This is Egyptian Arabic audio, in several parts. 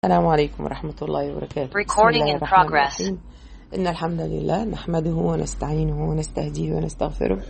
السلام عليكم ورحمة الله وبركاته بسم Recording الله in الرحمن progress. الرحيم إن الحمد لله نحمده ونستعينه ونستهديه ونستغفره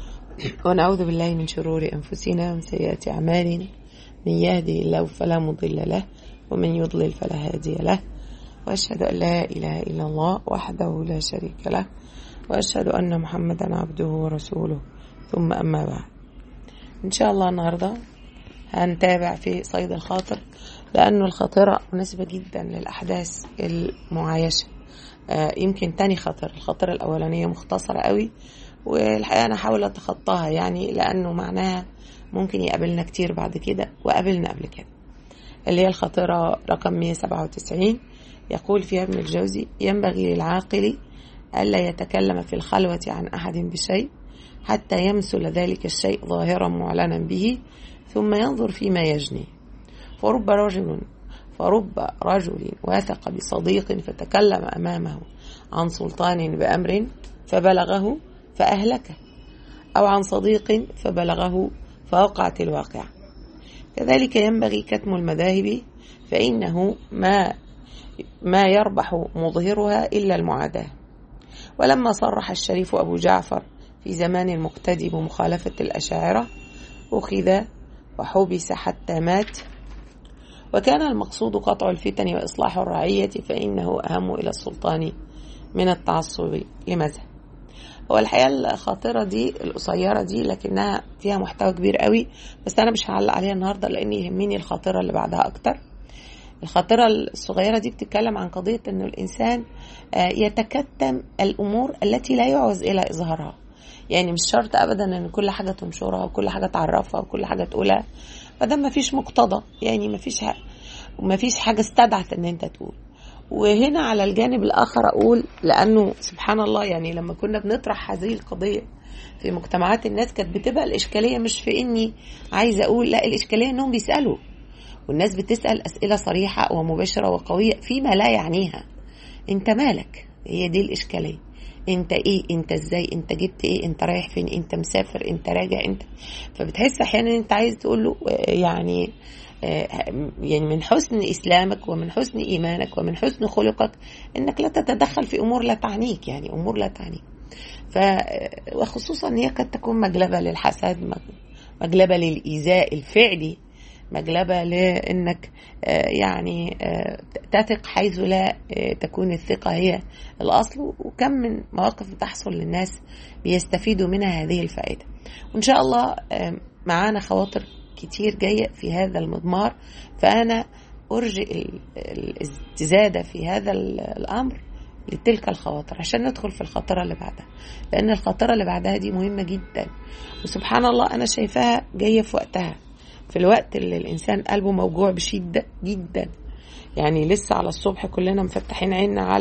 ونعوذ بالله من شرور أنفسنا ومن سيئات أعمالنا من يهدي الله فلا مضل له ومن يضلل فلا هادي له وأشهد أن لا إله إلا الله وحده لا شريك له وأشهد أن محمدا عبده ورسوله ثم أما بعد إن شاء الله النهاردة هنتابع في صيد الخاطر لأنه الخاطرة مناسبة جدا للأحداث المعايشة آه، يمكن تاني خاطر الخاطرة الأولانية مختصرة قوي والحقيقة أنا أحاول أتخطاها يعني لأنه معناها ممكن يقابلنا كتير بعد كده وقابلنا قبل كده اللي هي الخاطرة رقم 197 يقول فيها ابن الجوزي ينبغي للعاقل ألا يتكلم في الخلوة عن أحد بشيء حتى يمثل ذلك الشيء ظاهرا معلنا به ثم ينظر فيما يجني فرب رجل فرب رجل واثق بصديق فتكلم أمامه عن سلطان بأمر فبلغه فأهلكه أو عن صديق فبلغه فوقعت الواقع كذلك ينبغي كتم المذاهب فإنه ما ما يربح مظهرها إلا المعاداة ولما صرح الشريف أبو جعفر في زمان المقتدي بمخالفة الأشاعرة أخذ وحبس حتى مات وكان المقصود قطع الفتن وإصلاح الرعية فإنه أهم إلى السلطان من التعصب لمذهب هو الحقيقة الخاطرة دي القصيرة دي لكنها فيها محتوى كبير قوي بس أنا مش هعلق عليها النهاردة لأن يهمني الخاطرة اللي بعدها أكتر الخاطرة الصغيرة دي بتتكلم عن قضية أنه الإنسان آه، يتكتم الأمور التي لا يعوز إلى إظهارها يعني مش شرط أبدا أن كل حاجة تنشرها وكل حاجة تعرفها وكل حاجة تقولها فدام مفيش مقتضى يعني مفيش ح- مفيش حاجة استدعت أن أنت تقول وهنا على الجانب الآخر أقول لأنه سبحان الله يعني لما كنا بنطرح هذه القضية في مجتمعات الناس كانت بتبقى الإشكالية مش في إني عايزة أقول لا الإشكالية إنهم بيسألوا والناس بتسأل أسئلة صريحة ومباشرة وقوية فيما لا يعنيها أنت مالك هي دي الإشكالية انت ايه انت ازاي انت جبت ايه انت رايح فين انت مسافر انت راجع انت فبتحس احيانا انت عايز تقول له آه، يعني آه، يعني من حسن اسلامك ومن حسن ايمانك ومن حسن خلقك انك لا تتدخل في امور لا تعنيك يعني امور لا تعنيك ف وخصوصا ان هي قد تكون مجلبه للحسد مج- مجلبه للايذاء الفعلي مجلبه لانك آه، يعني آه، تثق حيث لا آه، تكون الثقه هي الاصل وكم من مواقف بتحصل للناس بيستفيدوا منها هذه الفائده وان شاء الله آه، معانا خواطر كتير جايه في هذا المضمار فانا ارجئ ال- الاستزاده في هذا ال- الامر لتلك الخواطر عشان ندخل في الخطره اللي بعدها لان الخطره اللي بعدها دي مهمه جدا وسبحان الله انا شايفاها جايه في وقتها في الوقت اللي الانسان قلبه موجوع بشده جدا يعني لسه على الصبح كلنا مفتحين عيننا على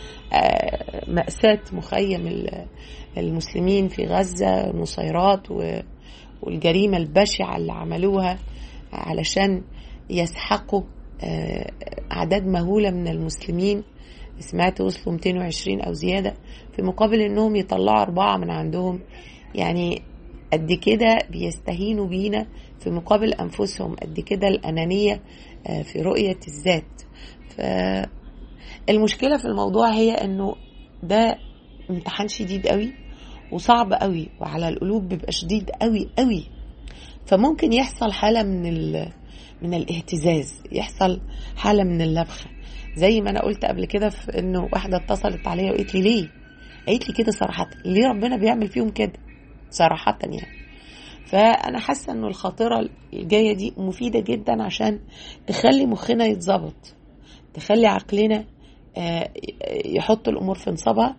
آه، مأساة مخيم ال- المسلمين في غزة النصيرات و- والجريمة البشعة اللي عملوها علشان يسحقوا آه، أعداد مهولة من المسلمين سمعت وصلوا 220 أو زيادة في مقابل إنهم يطلعوا أربعة من عندهم يعني قد كده بيستهينوا بينا في مقابل أنفسهم قد كده الأنانية آه، في رؤية الذات فالمشكلة في الموضوع هي إنه ده امتحان شديد قوي وصعب قوي وعلى القلوب بيبقى شديد قوي قوي فممكن يحصل حالة من ال... من الاهتزاز يحصل حالة من اللبخة زي ما انا قلت قبل كده في انه واحدة اتصلت عليا وقالت لي ليه قالت لي كده صراحة ليه ربنا بيعمل فيهم كده صراحة يعني فانا حاسة انه الخاطرة الجاية دي مفيدة جدا عشان تخلي مخنا يتظبط تخلي عقلنا آه، يحط الامور في نصابها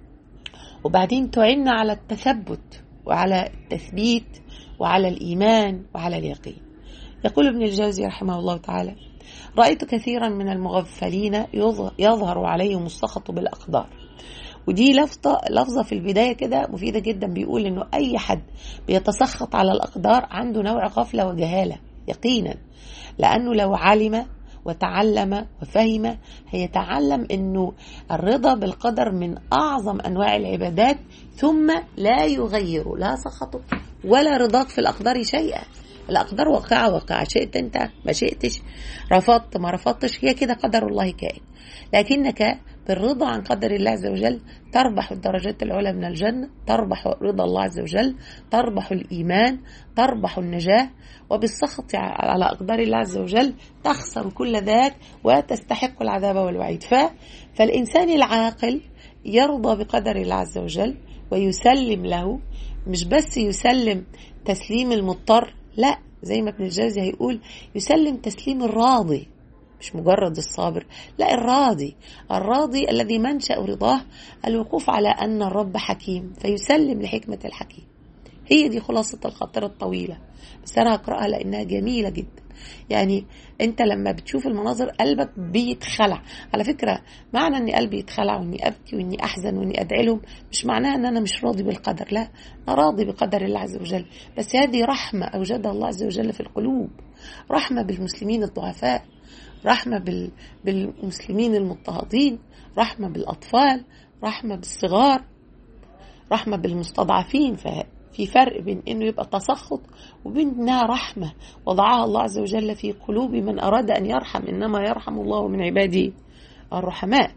وبعدين تعيننا على التثبت وعلى التثبيت وعلى الإيمان وعلى اليقين يقول ابن الجوزي رحمه الله تعالى رأيت كثيرا من المغفلين يظ- يظهر عليهم السخط بالأقدار ودي لفظة لفظة في البداية كده مفيدة جدا بيقول إنه أي حد بيتسخط على الأقدار عنده نوع غفلة وجهالة يقينا لأنه لو علم وتعلم وفهم هيتعلم انه الرضا بالقدر من اعظم انواع العبادات ثم لا يغير لا سخطك ولا رضاك في الاقدار شيئا الأقدار واقعة واقعة شئت أنت ما شئتش رفضت ما رفضتش هي كده قدر الله كائن لكنك بالرضا عن قدر الله عز وجل تربح الدرجات العلى من الجنة تربح رضا الله عز وجل تربح الإيمان تربح النجاة وبالسخط على أقدار الله عز وجل تخسر كل ذاك وتستحق العذاب والوعيد ف... فالإنسان العاقل يرضى بقدر الله عز وجل ويسلم له مش بس يسلم تسليم المضطر لا زي ما ابن الجوزي هيقول يسلم تسليم الراضي مش مجرد الصابر لا الراضي الراضي الذي منشأ رضاه الوقوف على أن الرب حكيم فيسلم لحكمة الحكيم هي دي خلاصة الخطرة الطويلة بس أنا هقرأها لأنها جميلة جدا يعني أنت لما بتشوف المناظر قلبك بيتخلع على فكرة معنى أن قلبي يتخلع وأني أبكي وأني أحزن وأني أدعي لهم مش معناها أن أنا مش راضي بالقدر لا أنا راضي بقدر الله عز وجل بس هذه رحمة أوجدها الله عز وجل في القلوب رحمة بالمسلمين الضعفاء رحمة بال... بالمسلمين المضطهدين رحمة بالأطفال رحمة بالصغار رحمة بالمستضعفين ففي فرق بين انه يبقى تسخط وبين انها رحمة وضعها الله عز وجل في قلوب من اراد ان يرحم انما يرحم الله من عباده الرحماء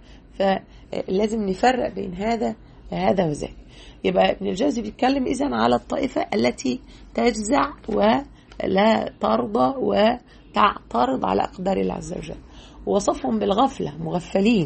فلازم نفرق بين هذا هذا وذاك يبقى ابن الجوزي بيتكلم اذا على الطائفة التي تجزع ولا ترضى و تعترض على أقدار الله عز وجل ووصفهم بالغفلة مغفلين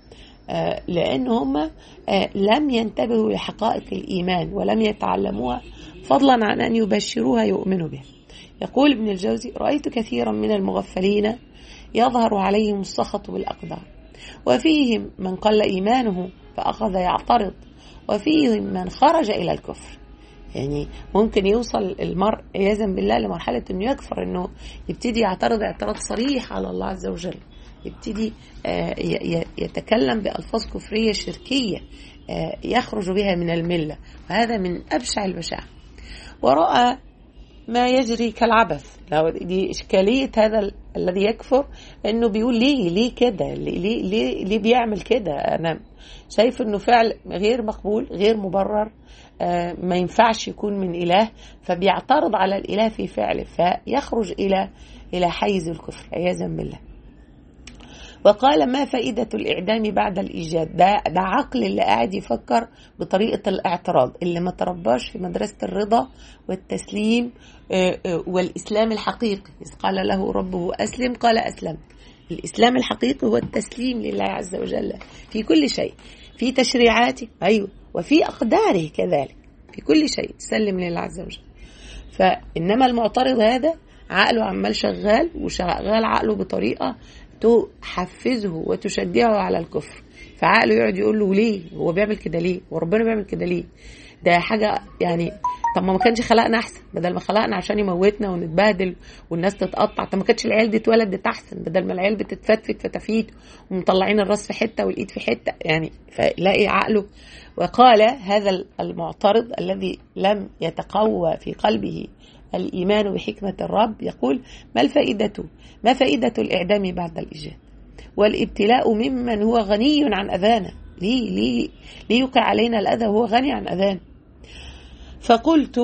آه لأن هم آه لم ينتبهوا لحقائق الإيمان ولم يتعلموها فضلا عن أن يبشروها يؤمنوا بها يقول ابن الجوزي رأيت كثيرا من المغفلين يظهر عليهم السخط بالأقدار وفيهم من قل إيمانه فأخذ يعترض وفيهم من خرج إلى الكفر يعني ممكن يوصل المرء عياذا بالله لمرحلة انه يكفر انه يبتدي يعترض اعتراض صريح على الله عز وجل يبتدي يتكلم بألفاظ كفرية شركية يخرج بها من الملة وهذا من أبشع البشاعة ورأى ما يجري كالعبث دي إشكالية هذا الذي يكفر انه بيقول ليه ليه كده ليه ليه ليه بيعمل كده انا شايف انه فعل غير مقبول غير مبرر آه ما ينفعش يكون من اله فبيعترض على الاله في فعله فيخرج الى الى حيز الكفر عياذا بالله وقال ما فائدة الإعدام بعد الإيجاد ده, ده عقل اللي قاعد يفكر بطريقة الاعتراض اللي ما ترباش في مدرسة الرضا والتسليم والإسلام الحقيقي إذ قال له ربه أسلم قال أسلمت الإسلام الحقيقي هو التسليم لله عز وجل في كل شيء في تشريعاته أيوه وفي أقداره كذلك في كل شيء تسلم لله عز وجل فإنما المعترض هذا عقله عمال شغال وشغال عقله بطريقة تحفزه وتشجعه على الكفر فعقله يقعد يقول له ليه هو بيعمل كده ليه وربنا بيعمل كده ليه ده حاجة يعني طب ما ما كانش خلقنا احسن بدل ما خلقنا عشان يموتنا ونتبهدل والناس تتقطع طب ما كانتش العيال دي اتولدت احسن بدل ما العيال بتتفتفت فتافيت ومطلعين الراس في حته والايد في حته يعني فلاقي عقله وقال هذا المعترض الذي لم يتقوى في قلبه الإيمان بحكمة الرب يقول ما الفائدة ما فائدة الإعدام بعد الإيجاد والابتلاء ممن هو غني عن أذانا ليه ليه ليه يوقع علينا الأذى وهو غني عن أذان فقلت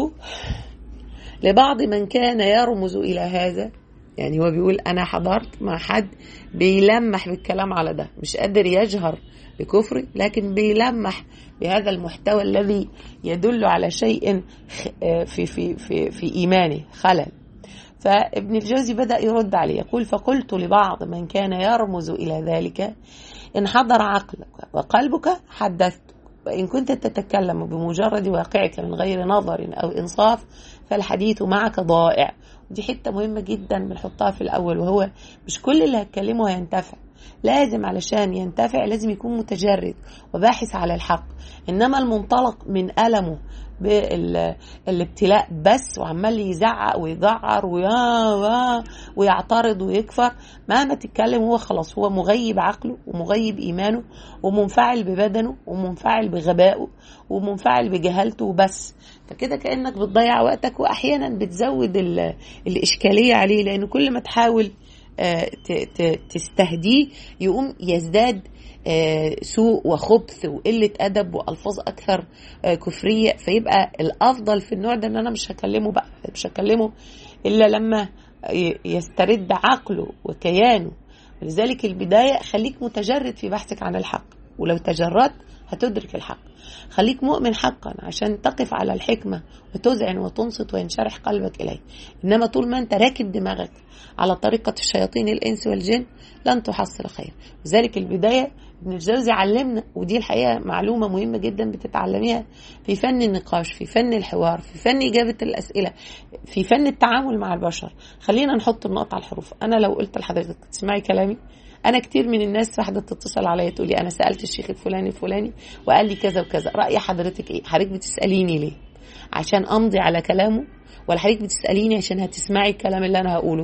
لبعض من كان يرمز إلى هذا يعني هو بيقول أنا حضرت مع حد بيلمح بالكلام على ده مش قادر يجهر بكفري لكن بيلمح بهذا المحتوى الذي يدل على شيء في في في في ايمانه خلل فابن الجوزي بدا يرد عليه يقول فقلت لبعض من كان يرمز الى ذلك ان حضر عقلك وقلبك حدثت وإن كنت تتكلم بمجرد واقعك من غير نظر أو إنصاف فالحديث معك ضائع دي حتة مهمة جدا بنحطها في الأول وهو مش كل اللي هتكلمه هينتفع لازم علشان ينتفع لازم يكون متجرد وباحث على الحق إنما المنطلق من ألمه بالابتلاء بس وعمال يزعق ويجعر ويا ويعترض ويكفر مهما تتكلم هو خلاص هو مغيب عقله ومغيب ايمانه ومنفعل ببدنه ومنفعل بغبائه ومنفعل بجهالته وبس فكده كانك بتضيع وقتك واحيانا بتزود الاشكاليه عليه لان كل ما تحاول تستهديه يقوم يزداد سوء وخبث وقلة أدب وألفاظ أكثر كفرية فيبقى الأفضل في النوع ده إن أنا مش هكلمه بقى مش هكلمه إلا لما يسترد عقله وكيانه ولذلك البداية خليك متجرد في بحثك عن الحق ولو تجردت هتدرك الحق خليك مؤمن حقا عشان تقف على الحكمة وتذعن وتنصت وينشرح قلبك إليه إنما طول ما أنت راكب دماغك على طريقة الشياطين الإنس والجن لن تحصل خير لذلك البداية ابن الجوزي علمنا ودي الحقيقة معلومة مهمة جدا بتتعلميها في فن النقاش في فن الحوار في فن إجابة الأسئلة في فن التعامل مع البشر خلينا نحط النقط على الحروف أنا لو قلت لحضرتك تسمعي كلامي انا كتير من الناس واحده تتصل عليا تقول لي انا سالت الشيخ الفلاني الفلاني وقال لي كذا وكذا راي حضرتك ايه حضرتك بتساليني ليه عشان امضي على كلامه ولا حضرتك بتساليني عشان هتسمعي الكلام اللي انا هقوله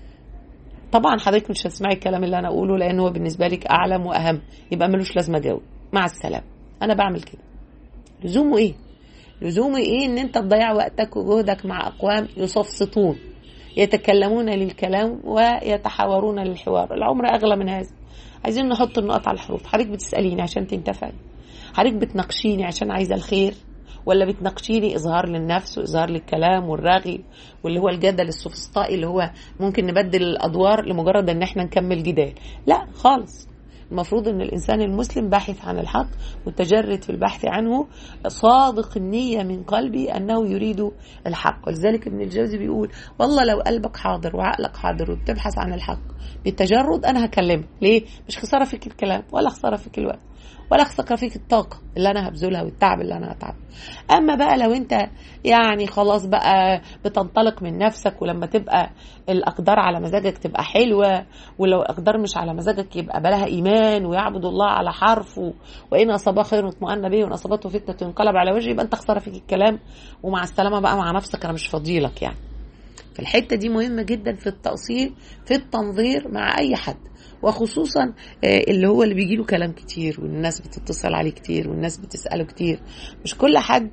طبعا حضرتك مش هتسمعي الكلام اللي انا اقوله لان هو بالنسبه لك اعلم واهم يبقى ملوش لازمه اجاوب مع السلامه انا بعمل كده لزومه ايه لزومه ايه ان انت تضيع وقتك وجهدك مع اقوام يصفصطون يتكلمون للكلام ويتحاورون للحوار العمر اغلى من هذا عايزين نحط النقط على الحروف حضرتك بتساليني عشان تنتفعي حضرتك بتناقشيني عشان عايزه الخير ولا بتناقشيني اظهار للنفس واظهار للكلام والرغي واللي هو الجدل السوفسطائي اللي هو ممكن نبدل الادوار لمجرد ان احنا نكمل جدال لا خالص المفروض ان الانسان المسلم باحث عن الحق متجرد في البحث عنه صادق النيه من قلبي انه يريد الحق ولذلك ابن الجوزي بيقول والله لو قلبك حاضر وعقلك حاضر وبتبحث عن الحق بالتجرد انا هكلمك ليه مش خساره فيك الكلام ولا خساره فيك الوقت ولا خساره فيك الطاقه اللي انا هبذلها والتعب اللي انا هتعبه اما بقى لو انت يعني خلاص بقى بتنطلق من نفسك ولما تبقى الاقدار على مزاجك تبقى حلوه ولو اقدار مش على مزاجك يبقى بلاها ايمان ويعبد الله على حرف وان اصابه خير اطمأن به وان اصابته فتنه انقلب على وجهه يبقى انت خساره فيك الكلام ومع السلامه بقى مع نفسك انا مش فاضيلك يعني فالحته دي مهمه جدا في التأصيل في التنظير مع اي حد وخصوصا اللي هو اللي بيجي له كلام كتير والناس بتتصل عليه كتير والناس بتساله كتير مش كل حد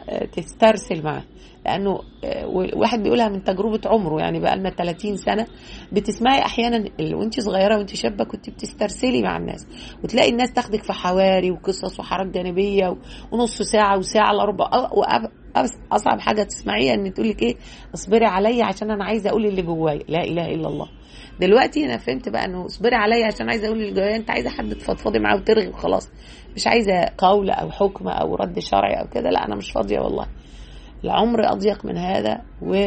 تسترسل معاه لانه واحد بيقولها من تجربه عمره يعني بقى لنا 30 سنه بتسمعي احيانا وانت صغيره وانت شابه كنت بتسترسلي مع الناس وتلاقي الناس تاخدك في حواري وقصص وحارات جانبيه ونص ساعه وساعه الا ربع اصعب حاجه تسمعيها ان تقول لك ايه اصبري عليا عشان انا عايزه اقول اللي جوايا لا اله الا الله دلوقتي انا فهمت بقى انه اصبري عليا عشان عايزه اقول اللي جوايا انت عايزه حد تفضفضي معاه وترغي وخلاص مش عايزه قول او حكم او رد شرعي او كده لا انا مش فاضيه والله العمر اضيق من هذا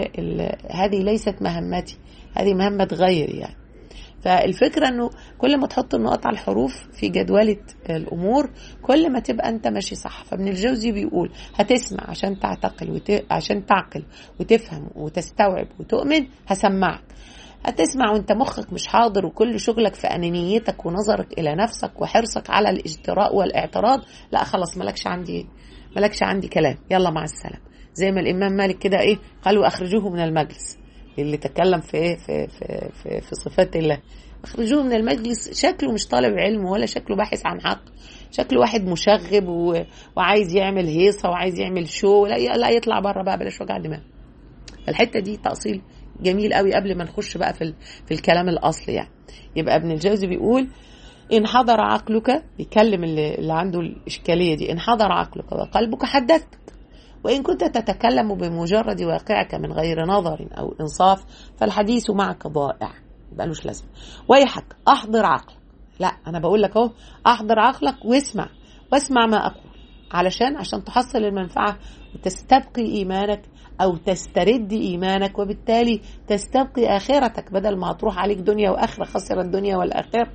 وهذه ليست مهمتي هذه مهمه غيري يعني فالفكره انه كل ما تحط النقط على الحروف في جدوله الامور كل ما تبقى انت ماشي صح فابن الجوزي بيقول هتسمع عشان تعتقل وت... عشان تعقل وتفهم وتستوعب وتؤمن هسمعك هتسمع وانت مخك مش حاضر وكل شغلك في انانيتك ونظرك الى نفسك وحرصك على الاجتراء والاعتراض لا خلاص مالكش عندي مالكش عندي كلام يلا مع السلامه زي ما الامام مالك كده ايه قالوا اخرجوه من المجلس اللي تكلم في ايه في في في, في صفات الله اخرجوه من المجلس شكله مش طالب علم ولا شكله باحث عن حق شكله واحد مشغب و... وعايز يعمل هيصه وعايز يعمل شو لا لا يطلع بره بقى بلاش وجع دماغ الحته دي تاصيل جميل قوي قبل ما نخش بقى في ال... في الكلام الاصلي يعني يبقى ابن الجوزي بيقول إن حضر عقلك بيكلم اللي, اللي عنده الإشكالية دي إن حضر عقلك وقلبك حدثتك وإن كنت تتكلم بمجرد واقعك من غير نظر أو إنصاف فالحديث معك ضائع مبقالوش لازمة ويحك أحضر عقلك لا أنا بقول لك أهو أحضر عقلك واسمع واسمع ما أقول علشان عشان تحصل المنفعة وتستبقي إيمانك أو تسترد إيمانك وبالتالي تستبقي آخرتك بدل ما هتروح عليك دنيا وآخرة خسر الدنيا والآخرة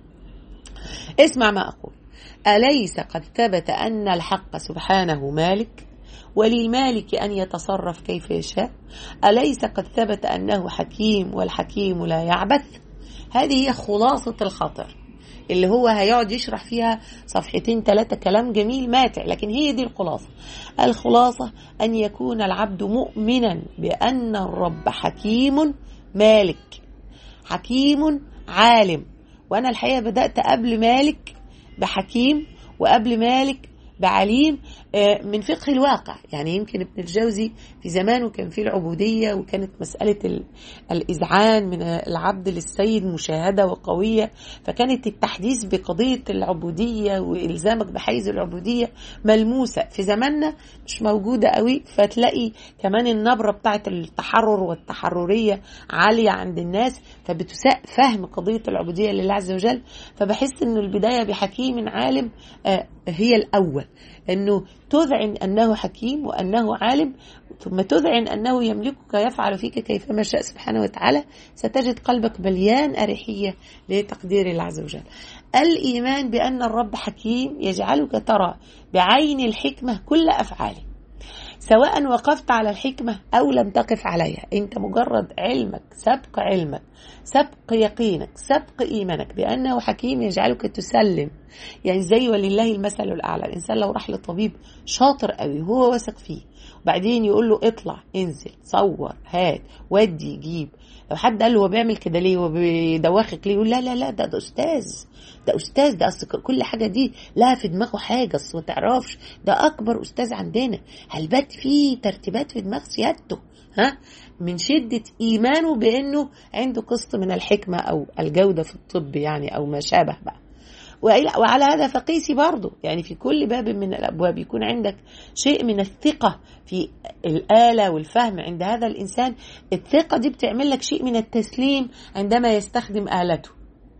اسمع ما أقول أليس قد ثبت أن الحق سبحانه مالك وللمالك أن يتصرف كيف يشاء أليس قد ثبت أنه حكيم والحكيم لا يعبث هذه هي خلاصة الخطر اللي هو هيقعد يشرح فيها صفحتين ثلاثة كلام جميل ماتع لكن هي دي الخلاصة الخلاصة أن يكون العبد مؤمنا بأن الرب حكيم مالك حكيم عالم وأنا الحقيقة بدأت قبل مالك بحكيم وقبل مالك بعليم آه، من فقه الواقع يعني يمكن ابن الجوزي في زمانه كان في العبودية وكانت مسألة ال- الإذعان من العبد للسيد مشاهدة وقوية فكانت التحديث بقضية العبودية وإلزامك بحيز العبودية ملموسة في زماننا مش موجودة قوي فتلاقي كمان النبرة بتاعت التحرر والتحررية عالية عند الناس فبتساء فهم قضية العبودية لله عز وجل فبحس انه البداية بحكيم عالم آه، هي الأول انه تذعن انه حكيم وانه عالم ثم تذعن انه يملكك يفعل فيك كيفما شاء سبحانه وتعالى ستجد قلبك مليان اريحيه لتقدير الله عز وجل. الايمان بان الرب حكيم يجعلك ترى بعين الحكمه كل افعاله. سواء وقفت على الحكمة أو لم تقف عليها أنت مجرد علمك سبق علمك سبق يقينك سبق إيمانك بأنه حكيم يجعلك تسلم يعني زي ولله المثل الأعلى الإنسان لو راح لطبيب شاطر قوي هو واثق فيه وبعدين يقول له اطلع انزل صور هات ودي جيب لو حد قال له هو بيعمل كده ليه وبيدوخك ليه يقول لا لا لا ده ده استاذ ده استاذ ده اصل كل حاجه دي لها في دماغه حاجه اصل ما تعرفش ده اكبر استاذ عندنا هلبت فيه ترتيبات في دماغ سيادته ها من شدة إيمانه بأنه عنده قسط من الحكمة أو الجودة في الطب يعني أو ما شابه بقى وإلى- وعلى هذا فقيسي برضه يعني في كل باب من الأبواب يكون عندك شيء من الثقة في الآلة والفهم عند هذا الإنسان الثقة دي بتعمل لك شيء من التسليم عندما يستخدم آلته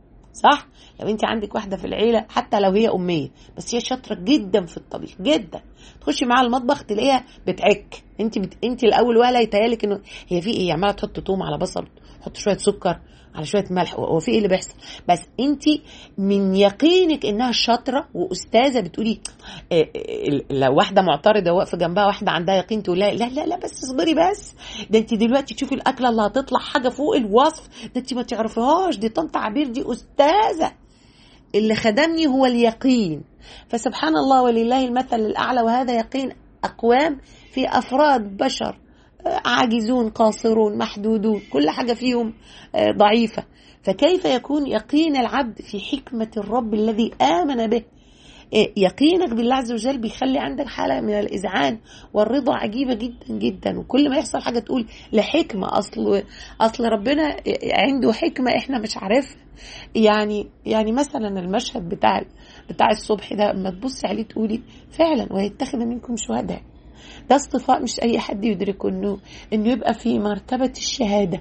صح لو انت عندك واحده في العيله حتى لو هي اميه بس هي شاطره جدا في الطبيخ جدا تخشي معاها المطبخ تلاقيها بتعك انت بت... انت الاول ولا يتهيالك انه هي في ايه عماله تحط توم على بصل تحط شويه سكر على شويه ملح هو في ايه اللي بيحصل بس انت من يقينك انها شاطره واستاذه بتقولي إيه إيه لو واحده معترضه واقفه جنبها واحده عندها يقين تقول لها لا لا لا بس اصبري بس ده انت دلوقتي تشوفي الاكله اللي هتطلع حاجه فوق الوصف ده انت ما تعرفيهاش دي طنط عبير دي استاذه اللي خدمني هو اليقين فسبحان الله ولله المثل الأعلى وهذا يقين أقوام في أفراد بشر آه، عاجزون قاصرون محدودون كل حاجة فيهم آه، ضعيفة فكيف يكون يقين العبد في حكمة الرب الذي آمن به إيه، يقينك بالله عز وجل بيخلي عندك حالة من الإذعان والرضا عجيبة جدا جدا وكل ما يحصل حاجة تقول لحكمة أصل أصل ربنا عنده حكمة إحنا مش عارفها يعني يعني مثلا المشهد بتاع بتاع الصبح ده اما تبصي عليه تقولي فعلا ويتخذ منكم شهداء ده اصطفاء مش اي حد يدركه انه انه يبقى في مرتبه الشهاده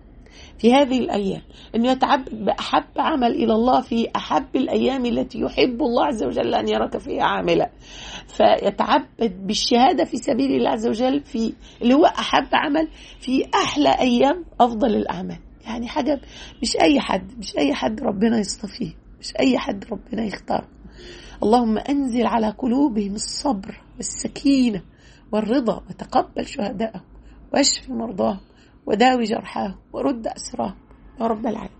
في هذه الايام انه يتعبد باحب عمل الى الله في احب الايام التي يحب الله عز وجل ان يراك فيها عاملا فيتعبد بالشهاده في سبيل الله عز وجل في اللي هو احب عمل في احلى ايام افضل الاعمال يعني حاجه مش اي حد مش اي حد ربنا يصطفيه مش اي حد ربنا يختاره اللهم انزل على قلوبهم الصبر والسكينه والرضا وتقبل شهداءهم واشف مرضاهم وداوي جرحاهم ورد اسراهم يا رب العالمين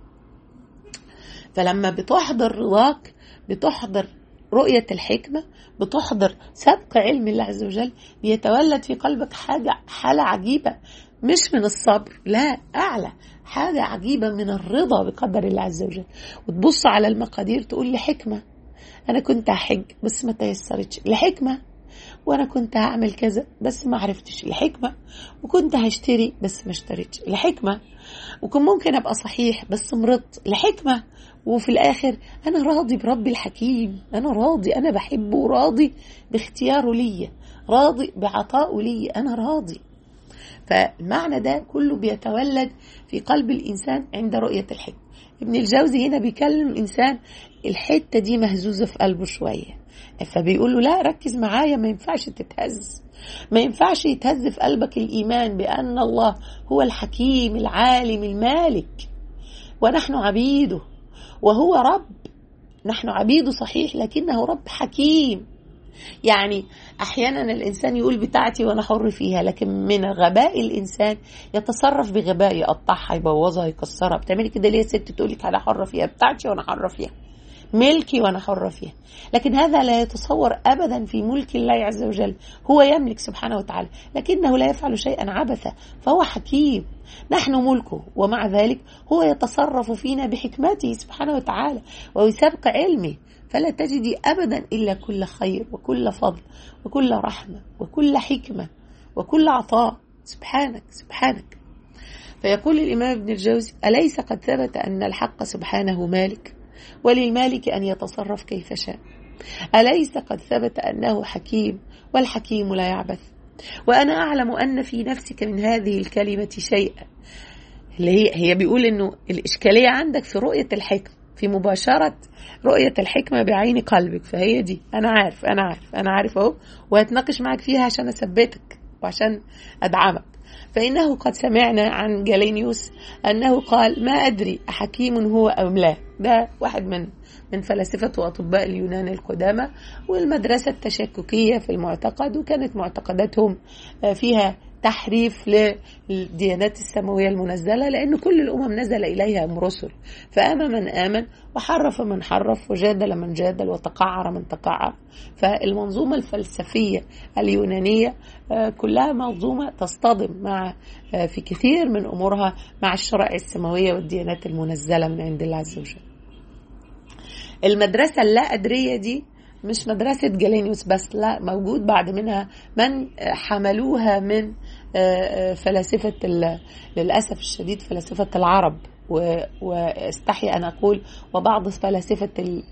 فلما بتحضر رضاك بتحضر رؤية الحكمة بتحضر سبق علم الله عز وجل بيتولد في قلبك حاجة حالة عجيبة مش من الصبر لا أعلى حاجة عجيبة من الرضا بقدر الله عز وجل وتبص على المقادير تقول لي حكمة أنا كنت هحج بس ما تيسرتش لحكمة وانا كنت هعمل كذا بس ما عرفتش الحكمه وكنت هشتري بس ما اشتريتش الحكمه وكان ممكن ابقى صحيح بس مرضت الحكمه وفي الاخر انا راضي بربي الحكيم انا راضي انا بحبه وراضي باختياره ليا راضي بعطائه ليا انا راضي فالمعنى ده كله بيتولد في قلب الانسان عند رؤيه الحكمه ابن الجوزي هنا بيكلم الانسان الحته دي مهزوزه في قلبه شويه فبيقول له لا ركز معايا ما ينفعش تتهز ما ينفعش يتهز في قلبك الإيمان بأن الله هو الحكيم العالم المالك ونحن عبيده وهو رب نحن عبيده صحيح لكنه رب حكيم يعني احيانا الانسان يقول بتاعتي وانا حر فيها لكن من غباء الانسان يتصرف بغباء يقطعها يبوظها يكسرها بتعملي كده ليه يا ست تقول لك انا حره فيها بتاعتي وانا حره فيها ملكي وانا حره فيها لكن هذا لا يتصور ابدا في ملك الله عز وجل هو يملك سبحانه وتعالى لكنه لا يفعل شيئا عبثا فهو حكيم نحن ملكه ومع ذلك هو يتصرف فينا بحكمته سبحانه وتعالى ويسبق علمه فلا تجدي ابدا الا كل خير وكل فضل وكل رحمه وكل حكمه وكل عطاء سبحانك سبحانك فيقول الامام ابن الجوزي اليس قد ثبت ان الحق سبحانه مالك وللمالك ان يتصرف كيف شاء اليس قد ثبت انه حكيم والحكيم لا يعبث وانا اعلم ان في نفسك من هذه الكلمه شيئا اللي هي هي بيقول انه الاشكاليه عندك في رؤيه الحكم في مباشرة رؤية الحكمة بعين قلبك فهي دي أنا عارف أنا عارف أنا عارف أهو وهتناقش معاك فيها عشان أثبتك وعشان أدعمك فإنه قد سمعنا عن جالينيوس أنه قال ما أدري أحكيم هو أم لا ده واحد من من فلاسفة وأطباء اليونان القدامى والمدرسة التشككية في المعتقد وكانت معتقداتهم فيها تحريف للديانات السماوية المنزلة لأن كل الأمم نزل إليها رسل فآمن من آمن وحرف من حرف وجادل من جادل وتقعر من تقعر فالمنظومة الفلسفية اليونانية كلها منظومة تصطدم مع في كثير من أمورها مع الشرائع السماوية والديانات المنزلة من عند الله عز وجل المدرسة اللا أدرية دي مش مدرسة جالينيوس بس لا موجود بعد منها من حملوها من فلاسفة للأسف الشديد فلاسفة العرب واستحي أن أقول وبعض فلاسفة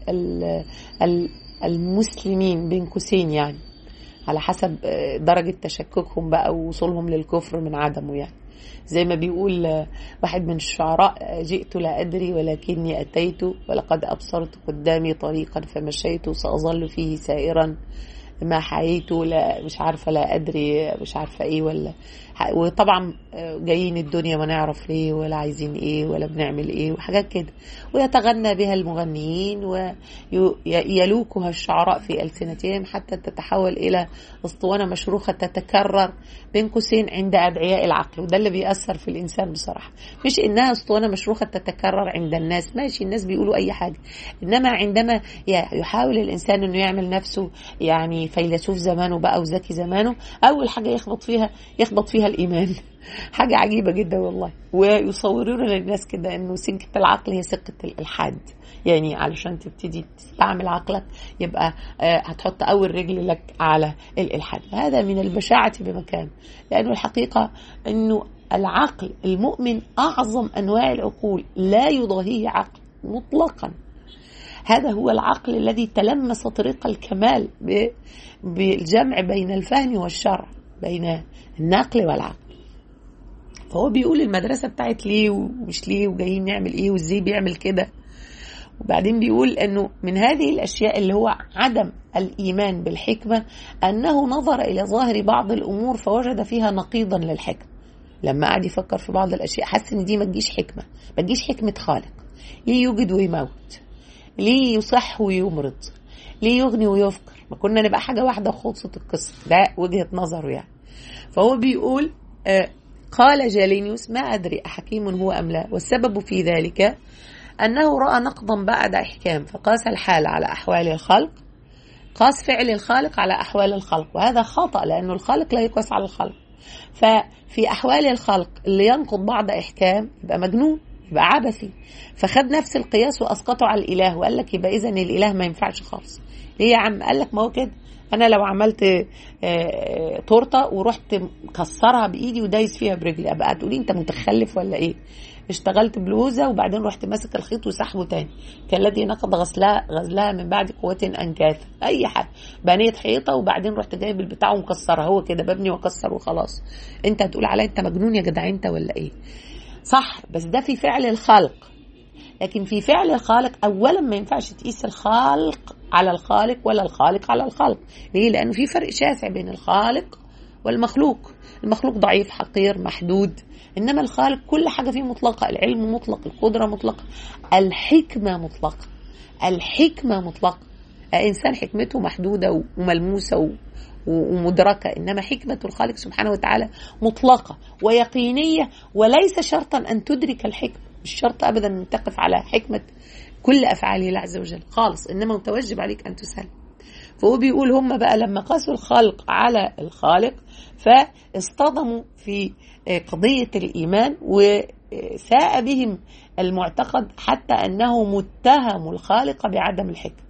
المسلمين بين قوسين يعني على حسب درجة تشككهم بقى ووصولهم للكفر من عدمه يعني زي ما بيقول واحد من الشعراء جئت لا أدري ولكني أتيت ولقد أبصرت قدامي طريقا فمشيت سأظل فيه سائرا ما حييت لا مش عارفة لا أدري مش عارفة إيه ولا وطبعا جايين الدنيا ما نعرف ليه ولا عايزين إيه ولا بنعمل إيه وحاجات كده ويتغنى بها المغنيين ويلوكها الشعراء في ألسنتهم حتى تتحول إلى أسطوانة مشروخة تتكرر بين قوسين عند أدعياء العقل وده اللي بيأثر في الإنسان بصراحة مش إنها أسطوانة مشروخة تتكرر عند الناس ماشي الناس بيقولوا أي حاجة إنما عندما يحاول الإنسان إنه يعمل نفسه يعني فيلسوف زمانه بقى وذكي زمانه أول حاجة يخبط فيها يخبط فيها الإيمان حاجة عجيبة جدا والله ويصورون للناس كده إنه سكة العقل هي سكة الإلحاد يعني علشان تبتدي تستعمل عقلك يبقى هتحط أول رجل لك على الإلحاد هذا من البشاعة بمكان لأنه الحقيقة إنه العقل المؤمن أعظم أنواع العقول لا يضاهيه عقل مطلقا هذا هو العقل الذي تلمس طريق الكمال بالجمع بين الفهم والشرع بين النقل والعقل فهو بيقول المدرسه بتاعت ليه ومش ليه وجايين نعمل ايه وازاي بيعمل كده وبعدين بيقول انه من هذه الاشياء اللي هو عدم الايمان بالحكمه انه نظر الى ظاهر بعض الامور فوجد فيها نقيضا للحكمه لما قعد يفكر في بعض الاشياء حس ان دي ما تجيش حكمه ما تجيش حكمه خالق ليه يوجد ويموت ليه يصح ويمرض ليه يغني ويفقر ما كنا نبقى حاجه واحده خلصت القصه ده وجهه نظره يعني فهو بيقول آه قال جالينيوس ما أدري أحكيم هو أم لا والسبب في ذلك أنه رأى نقضا بعد إحكام فقاس الحال على أحوال الخلق قاس فعل الخالق على أحوال الخلق وهذا خطأ لأنه الخالق لا يقاس على الخلق ففي أحوال الخلق اللي ينقض بعد إحكام يبقى مجنون يبقى عبثي فخد نفس القياس وأسقطه على الإله وقال لك يبقى إذا الإله ما ينفعش خالص ليه يا عم قال لك ما هو كده انا لو عملت تورته ورحت مكسرها بايدي ودايس فيها برجلي ابقى تقولي انت متخلف ولا ايه اشتغلت بلوزه وبعدين رحت ماسك الخيط وسحبه تاني كالذي نقض غسلها غزلها من بعد قوه انكاثا اي حاجه بنيت حيطه وبعدين رحت جايب البتاع ومكسرها هو كده ببني واكسر وخلاص انت هتقول عليا انت مجنون يا جدع انت ولا ايه صح بس ده في فعل الخلق لكن في فعل الخالق اولا ما ينفعش تقيس الخالق على الخالق ولا الخالق على الخالق ليه لانه في فرق شاسع بين الخالق والمخلوق المخلوق ضعيف حقير محدود انما الخالق كل حاجه فيه مطلقه العلم مطلق القدره مطلقه الحكمه مطلقه الحكمه مطلقه الانسان حكمته محدوده وملموسه ومدركة إنما حكمة الخالق سبحانه وتعالى مطلقة ويقينية وليس شرطا أن تدرك الحكمة مش شرط أبدا أن تقف على حكمة كل افعال الله عز وجل خالص انما متوجب عليك ان تسلم فهو بيقول هم بقى لما قاسوا الخلق على الخالق فاصطدموا في قضيه الايمان وساء بهم المعتقد حتى انه متهم الخالق بعدم الحكمه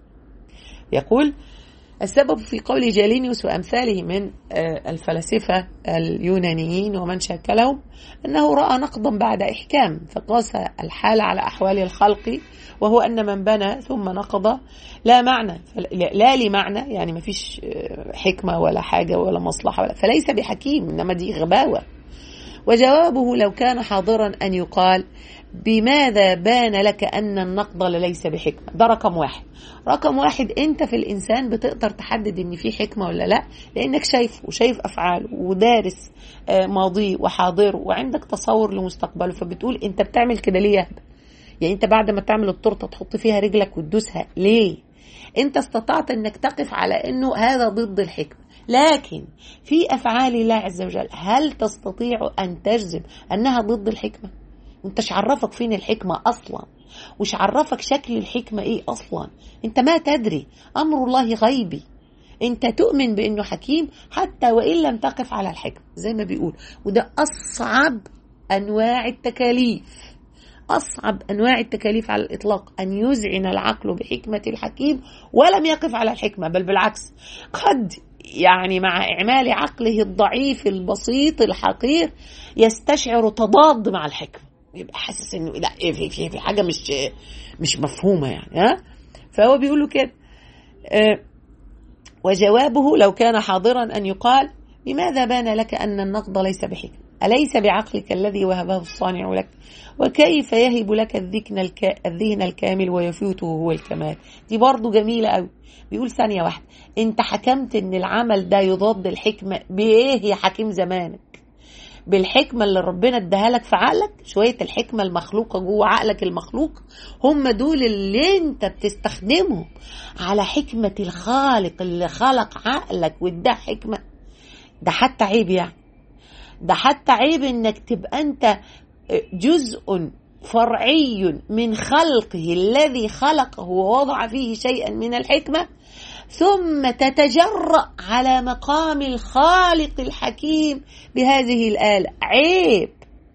يقول السبب في قول جالينيوس وأمثاله من الفلاسفة اليونانيين ومن شكلهم أنه رأى نقضا بعد إحكام فقاس الحال على أحوال الخلق وهو أن من بنى ثم نقض لا معنى لا لمعنى يعني ما فيش حكمة ولا حاجة ولا مصلحة ولا فليس بحكيم إنما دي غباوة وجوابه لو كان حاضرا أن يقال بماذا بان لك أن النقض ليس بحكمة ده رقم واحد رقم واحد أنت في الإنسان بتقدر تحدد أن في حكمة ولا لا لأنك شايف وشايف أفعاله ودارس ماضيه وحاضره وعندك تصور لمستقبله فبتقول أنت بتعمل كده ليه يا يعني أنت بعد ما تعمل التورتة تحط فيها رجلك وتدوسها ليه أنت استطعت أنك تقف على أنه هذا ضد الحكمة لكن في افعال الله عز وجل هل تستطيع ان تجزم انها ضد الحكمه انت عرفك فين الحكمه اصلا وش عرفك شكل الحكمه ايه اصلا انت ما تدري امر الله غيبي انت تؤمن بانه حكيم حتى وان لم تقف على الحكمه زي ما بيقول وده اصعب انواع التكاليف أصعب أنواع التكاليف على الإطلاق أن يذعن العقل بحكمة الحكيم ولم يقف على الحكمة بل بالعكس قد يعني مع إعمال عقله الضعيف البسيط الحقير يستشعر تضاد مع الحكمة يبقى حاسس انه لا في في في حاجه مش مش مفهومه يعني ها فهو بيقول له كده أه وجوابه لو كان حاضرا ان يقال بماذا بان لك ان النقد ليس بحكمه أليس بعقلك الذي وهبه الصانع لك وكيف يهب لك الذكن الك... الذهن الكامل ويفوته هو الكمال دي برضو جميلة قوي بيقول ثانية واحدة انت حكمت ان العمل ده يضاد الحكمة بايه يا حكيم زمانك بالحكمة اللي ربنا اداها لك في عقلك شوية الحكمة المخلوقة جوه عقلك المخلوق هم دول اللي انت بتستخدمهم على حكمة الخالق اللي خلق عقلك واداه حكمة ده حتى عيب يعني ده حتى عيب انك تبقى انت جزء فرعي من خلقه الذي خلقه ووضع فيه شيئا من الحكمه ثم تتجرأ على مقام الخالق الحكيم بهذه الآلة عيب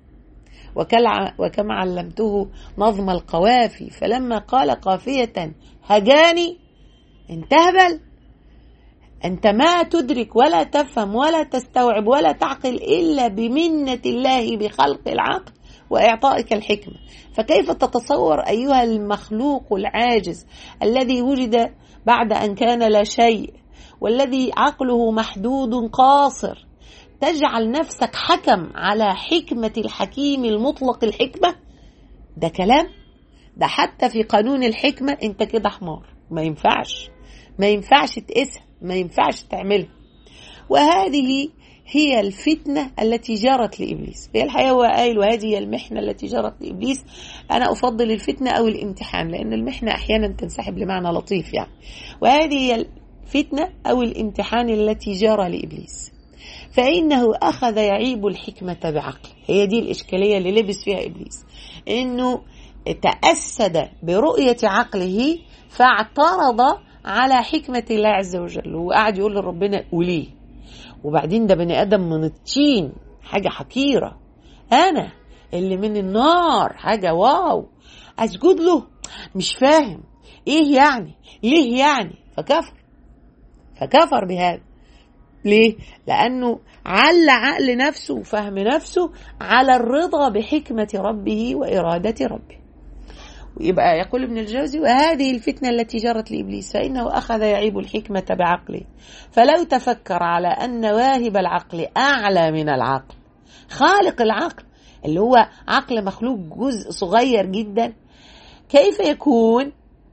وكما علمته نظم القوافي فلما قال قافية هجاني انتهبل أنت ما تدرك ولا تفهم ولا تستوعب ولا تعقل إلا بمنة الله بخلق العقل وإعطائك الحكمة فكيف تتصور أيها المخلوق العاجز الذي وجد بعد أن كان لا شيء والذي عقله محدود قاصر تجعل نفسك حكم على حكمة الحكيم المطلق الحكمة ده كلام ده حتى في قانون الحكمة انت كده حمار ما ينفعش ما ينفعش تقيسها ما ينفعش تعملها وهذه هي الفتنة التي جرت لإبليس هي الحقيقة هو قايل وهذه هي المحنة التي جرت لإبليس أنا أفضل الفتنة أو الامتحان لأن المحنة أحيانا تنسحب لمعنى لطيف يعني وهذه هي الفتنة أو الامتحان التي جرى لإبليس فإنه أخذ يعيب الحكمة بعقل هي دي الإشكالية اللي لبس فيها إبليس إنه تأسد برؤية عقله فاعترض على حكمة الله عز وجل وقعد يقول لربنا قوليه وبعدين ده بني ادم من الطين حاجه حقيره انا اللي من النار حاجه واو اسجد له مش فاهم ايه يعني ليه يعني فكفر فكفر بهذا ليه لانه عل عقل نفسه وفهم نفسه على الرضا بحكمه ربه واراده ربه يبقى يقول ابن الجوزي وهذه الفتنة التي جرت لإبليس فإنه أخذ يعيب الحكمة بعقله فلو تفكر على أن واهب العقل أعلى من العقل خالق العقل اللي هو عقل مخلوق جزء صغير جدا كيف يكون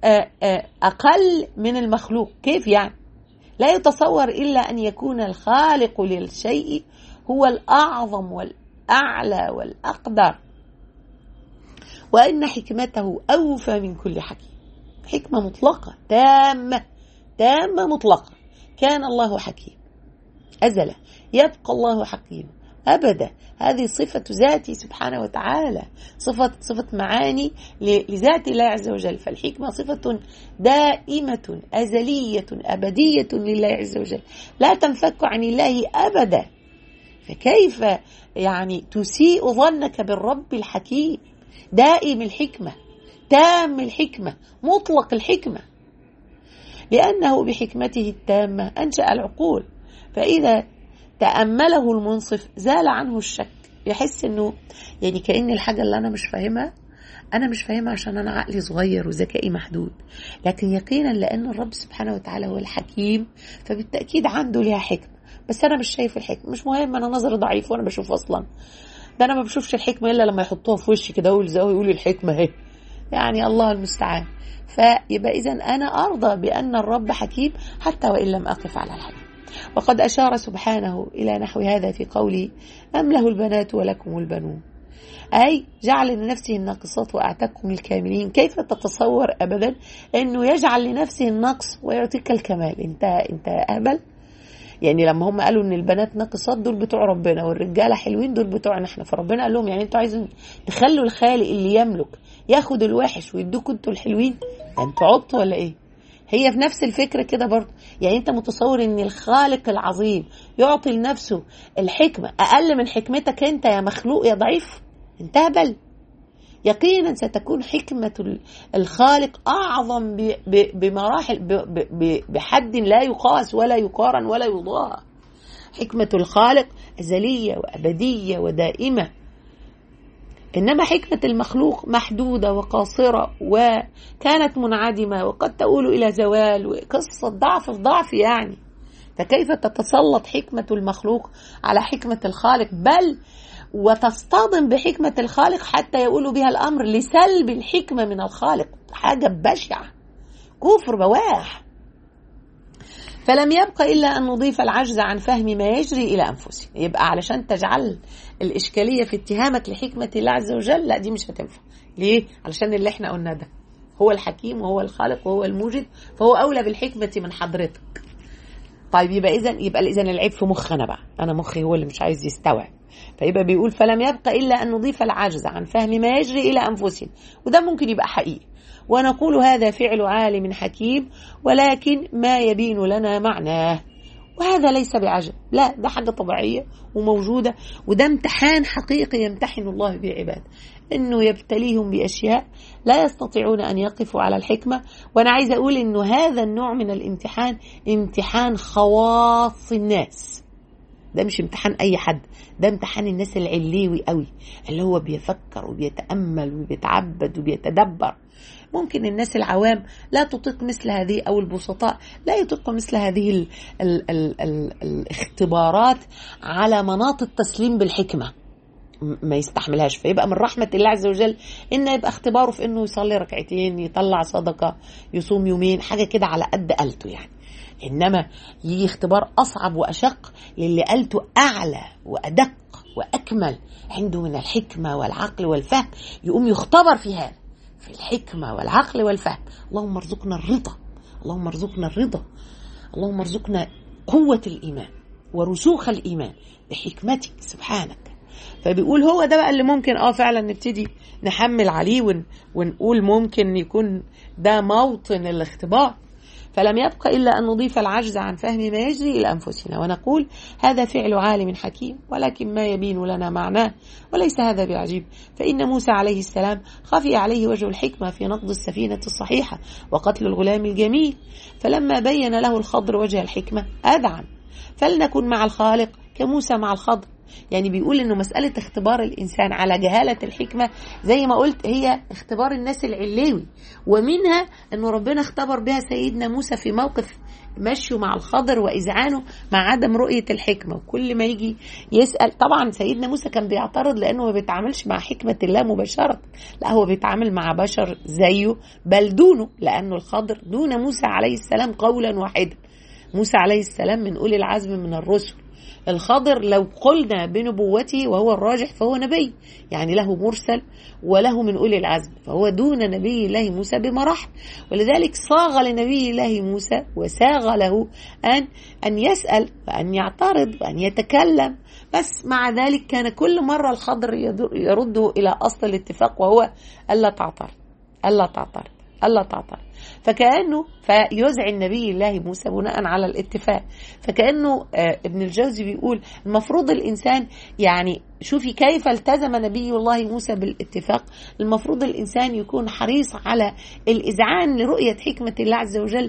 أقل من المخلوق كيف يعني لا يتصور إلا أن يكون الخالق للشيء هو الأعظم والأعلى والأقدر وأن حكمته أوفى من كل حكيم حكمة مطلقة تامة تامة مطلقة كان الله حكيم أزل يبقى الله حكيم أبدا هذه صفة ذاتي سبحانه وتعالى صفة صفة معاني لذات الله عز وجل فالحكمة صفة دائمة أزلية أبدية لله عز وجل لا تنفك عن الله أبدا فكيف يعني تسيء ظنك بالرب الحكيم دائم الحكمة تام الحكمة مطلق الحكمة لأنه بحكمته التامة أنشأ العقول فإذا تأمله المنصف زال عنه الشك يحس انه يعني كأن الحاجة اللي أنا مش فاهمها أنا مش فاهمها عشان أنا عقلي صغير وذكائي محدود لكن يقينا لأن الرب سبحانه وتعالى هو الحكيم فبالتأكيد عنده ليها حكمة بس أنا مش شايف الحكمة مش مهم أنا نظري ضعيف وأنا بشوف أصلا ده أنا ما بشوفش الحكمة إلا لما يحطوها في وشي كده ويلزقوا يقولوا الحكمة أهي يعني الله المستعان فيبقى إذا أنا أرضى بأن الرب حكيم حتى وإن لم أقف على الحكيم وقد أشار سبحانه إلى نحو هذا في قوله أم له البنات ولكم البنون أي جعل لنفسه الناقصات وأعتقكم الكاملين كيف تتصور أبدا أنه يجعل لنفسه النقص ويعطيك الكمال أنت, انت أهبل يعني لما هم قالوا ان البنات ناقصات دول بتوع ربنا والرجاله حلوين دول بتوعنا احنا فربنا قال لهم يعني انتوا عايزين تخلوا الخالق اللي يملك ياخد الوحش ويدوكوا انتوا الحلوين انتوا عبط ولا ايه هي في نفس الفكرة كده برضه يعني انت متصور ان الخالق العظيم يعطي لنفسه الحكمة اقل من حكمتك انت يا مخلوق يا ضعيف انت هبل يقينا ستكون حكمة الخالق أعظم بمراحل بحد لا يقاس ولا يقارن ولا يضاهى حكمة الخالق أزلية وأبدية ودائمة إنما حكمة المخلوق محدودة وقاصرة وكانت منعدمة وقد تؤول إلى زوال وقصة ضعف في ضعف يعني فكيف تتسلط حكمة المخلوق على حكمة الخالق بل وتصطدم بحكمة الخالق حتى يقولوا بها الأمر لسلب الحكمة من الخالق حاجة بشعة كفر بواح فلم يبق إلا أن نضيف العجز عن فهم ما يجري إلى أنفسنا يبقى علشان تجعل الإشكالية في اتهامك لحكمة الله عز وجل لا دي مش هتنفع ليه؟ علشان اللي احنا قلنا ده هو الحكيم وهو الخالق وهو الموجد فهو أولى بالحكمة من حضرتك طيب يبقى إذا يبقى إذا العيب في مخنا بقى أنا مخي هو اللي مش عايز يستوعب فيبقى بيقول فلم يبق إلا أن نضيف العجز عن فهم ما يجري إلى أنفسنا وده ممكن يبقى حقيقي ونقول هذا فعل عالم حكيم ولكن ما يبين لنا معناه وهذا ليس بعجب لا ده حاجة طبيعية وموجودة وده امتحان حقيقي يمتحن الله به عباده انه يبتليهم باشياء لا يستطيعون ان يقفوا على الحكمه وانا عايزه اقول انه هذا النوع من الامتحان امتحان خواص الناس ده مش امتحان اي حد ده امتحان الناس العليوي قوي اللي هو بيفكر وبيتامل وبيتعبد وبيتدبر ممكن الناس العوام لا تطيق مثل هذه او البسطاء لا يطيقوا مثل هذه ال ال ال ال الاختبارات على مناط التسليم بالحكمه ما يستحملهاش فيبقى من رحمة الله عز وجل إن يبقى اختباره في إنه يصلي ركعتين يطلع صدقة يصوم يومين حاجة كده على قد قلته يعني إنما يجي اختبار أصعب وأشق للي قلته أعلى وأدق وأكمل عنده من الحكمة والعقل والفهم يقوم يختبر في هذا في الحكمة والعقل والفهم اللهم ارزقنا الرضا اللهم ارزقنا الرضا اللهم ارزقنا قوة الإيمان ورسوخ الإيمان بحكمتك سبحانك فبيقول هو ده بقى اللي ممكن اه فعلا نبتدي نحمل عليه ون ونقول ممكن يكون ده موطن الاختبار فلم يبق إلا أن نضيف العجز عن فهم ما يجري إلى أنفسنا ونقول هذا فعل عالم حكيم ولكن ما يبين لنا معناه وليس هذا بعجيب فإن موسى عليه السلام خفي عليه وجه الحكمة في نقض السفينة الصحيحة وقتل الغلام الجميل فلما بين له الخضر وجه الحكمة أذعن فلنكن مع الخالق كموسى مع الخضر يعني بيقول انه مسألة اختبار الانسان على جهالة الحكمة زي ما قلت هي اختبار الناس العليوي ومنها انه ربنا اختبر بها سيدنا موسى في موقف مشيه مع الخضر واذعانه مع عدم رؤية الحكمة وكل ما يجي يسأل طبعا سيدنا موسى كان بيعترض لانه ما بيتعاملش مع حكمة الله مباشرة لا هو بيتعامل مع بشر زيه بل دونه لانه الخضر دون موسى عليه السلام قولا واحدا موسى عليه السلام من اولي العزم من الرسل الخضر لو قلنا بنبوته وهو الراجح فهو نبي يعني له مرسل وله من أولي العزم فهو دون نبي الله موسى بمراحل ولذلك صاغ لنبي الله موسى وساغ له أن أن يسأل وأن يعترض وأن يتكلم بس مع ذلك كان كل مرة الخضر يرده إلى أصل الاتفاق وهو ألا تعترض ألا تعترض ألا تعترض فكأنه فيزعي النبي الله موسى بناء على الاتفاق فكأنه ابن الجوزي بيقول المفروض الإنسان يعني شوفي كيف التزم نبي الله موسى بالاتفاق المفروض الإنسان يكون حريص على الإذعان لرؤية حكمة الله عز وجل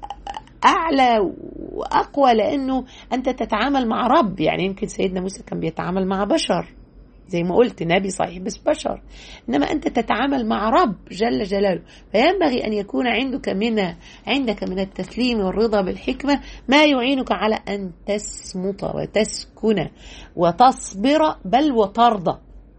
اعلى واقوى لانه انت تتعامل مع رب يعني يمكن سيدنا موسى كان بيتعامل مع بشر زي ما قلت نبي صحيح بس بشر انما انت تتعامل مع رب جل جلاله فينبغي ان يكون عندك من عندك من التسليم والرضا بالحكمه ما يعينك على ان تصمت وتسكن وتصبر بل وترضى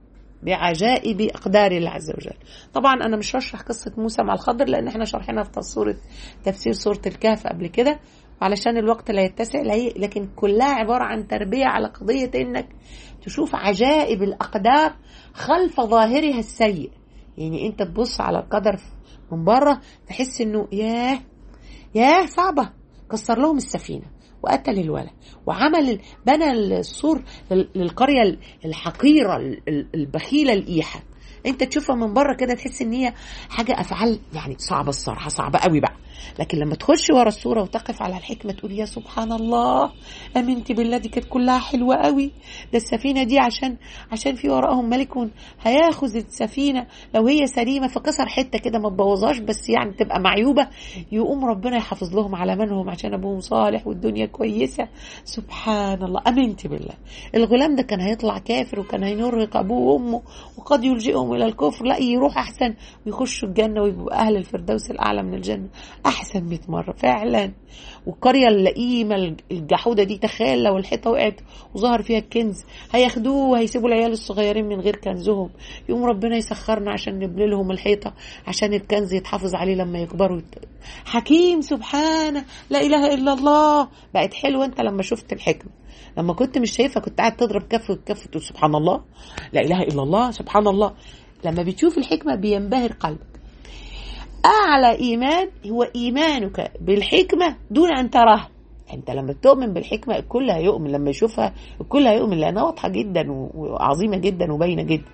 بعجائب اقدار الله عز وجل. طبعا انا مش هشرح قصه موسى مع الخضر لان احنا شرحنا في تصوره تفسير سوره الكهف قبل كده علشان الوقت لا يتسع لكن كلها عباره عن تربيه على قضيه انك تشوف عجائب الاقدار خلف ظاهرها السيء. يعني انت تبص على القدر من بره تحس انه ياه ياه صعبه كسر لهم السفينه وقتل الولد وعمل بنى السور للقريه الحقيره البخيله الايحه انت تشوفها من بره كده تحس ان هي حاجه افعال يعني صعبه الصراحه صعبه قوي بقى لكن لما تخش ورا الصوره وتقف على الحكمه تقول يا سبحان الله امنت بالله دي كانت كلها حلوه قوي ده السفينه دي عشان عشان في وراهم ملك هياخذ السفينه لو هي سليمه فكسر حته كده ما تبوظهاش بس يعني تبقى معيوبه يقوم ربنا يحافظ لهم على منهم عشان ابوهم صالح والدنيا كويسه سبحان الله امنت بالله الغلام ده كان هيطلع كافر وكان هينرهق ابوه وامه وقد يلجئهم الى الكفر لا يروح احسن ويخشوا الجنه ويبقوا اهل الفردوس الاعلى من الجنه احسن 100 مره فعلا والقريه اللئيمه الجحوده دي تخيل لو الحيطه وقعت وظهر فيها الكنز هياخدوه وهيسيبوا العيال الصغيرين من غير كنزهم يقوم ربنا يسخرنا عشان نبني لهم الحيطه عشان الكنز يتحافظ عليه لما يكبروا حكيم سبحانه لا اله الا الله بقت حلوه انت لما شفت الحكمه لما كنت مش شايفها كنت قاعد تضرب كف وكف تقول سبحان الله لا اله الا الله سبحان الله لما بتشوف الحكمه بينبهر قلبك أعلى إيمان هو إيمانك بالحكمة دون أن تراها أنت لما تؤمن بالحكمة الكل هيؤمن لما يشوفها الكل هيؤمن لأنها واضحة جدا وعظيمة جدا وباينة جدا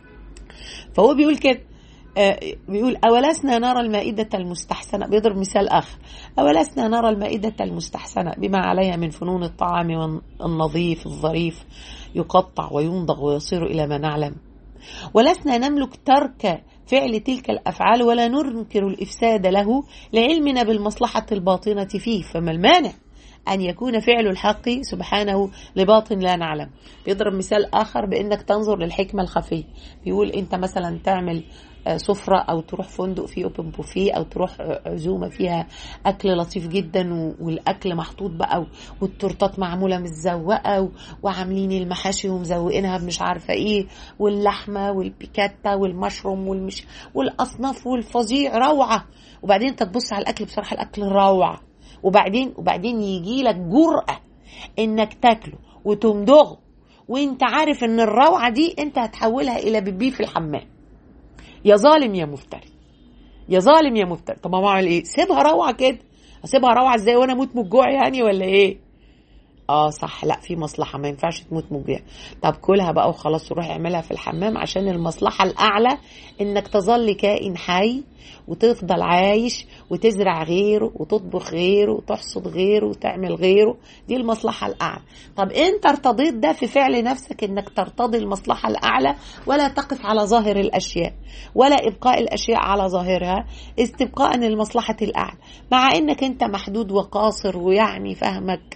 فهو بيقول كده آه بيقول أولسنا نرى المائدة المستحسنة بيضرب مثال آخر أولسنا نرى المائدة المستحسنة بما عليها من فنون الطعام النظيف الظريف يقطع وينضغ ويصير إلى ما نعلم ولسنا نملك ترك فعل تلك الافعال ولا ننكر الافساد له لعلمنا بالمصلحه الباطنه فيه فما المانع أن يكون فعل الحق سبحانه لباطن لا نعلم بيضرب مثال آخر بأنك تنظر للحكمة الخفية بيقول أنت مثلا تعمل سفرة أو تروح فندق فيه أوبن بوفيه أو تروح عزومة فيها أكل لطيف جدا والأكل محطوط بقى والتورتات معمولة متزوقة وعاملين المحاشي ومزوقينها مش عارفة إيه واللحمة والبيكاتا والمشروم والمش والأصناف والفظيع روعة وبعدين أنت تبص على الأكل بصراحة الأكل روعة وبعدين وبعدين يجي لك جرأة إنك تاكله وتمضغه وانت عارف ان الروعه دي انت هتحولها الى بيبي في الحمام يا ظالم يا مفتري يا ظالم يا مفتري طب ما اعمل ايه سيبها روعه كده اسيبها روعه ازاي وانا اموت من الجوع يعني ولا ايه اه صح لا في مصلحه ما ينفعش تموت من الجوع طب كلها بقى وخلاص وروح اعملها في الحمام عشان المصلحه الاعلى انك تظل كائن حي وتفضل عايش وتزرع غيره وتطبخ غيره وتحصد غيره وتعمل غيره دي المصلحة الأعلى طب أنت ارتضيت ده في فعل نفسك أنك ترتضي المصلحة الأعلى ولا تقف على ظاهر الأشياء ولا إبقاء الأشياء على ظاهرها استبقاء للمصلحة الأعلى مع أنك أنت محدود وقاصر ويعني فهمك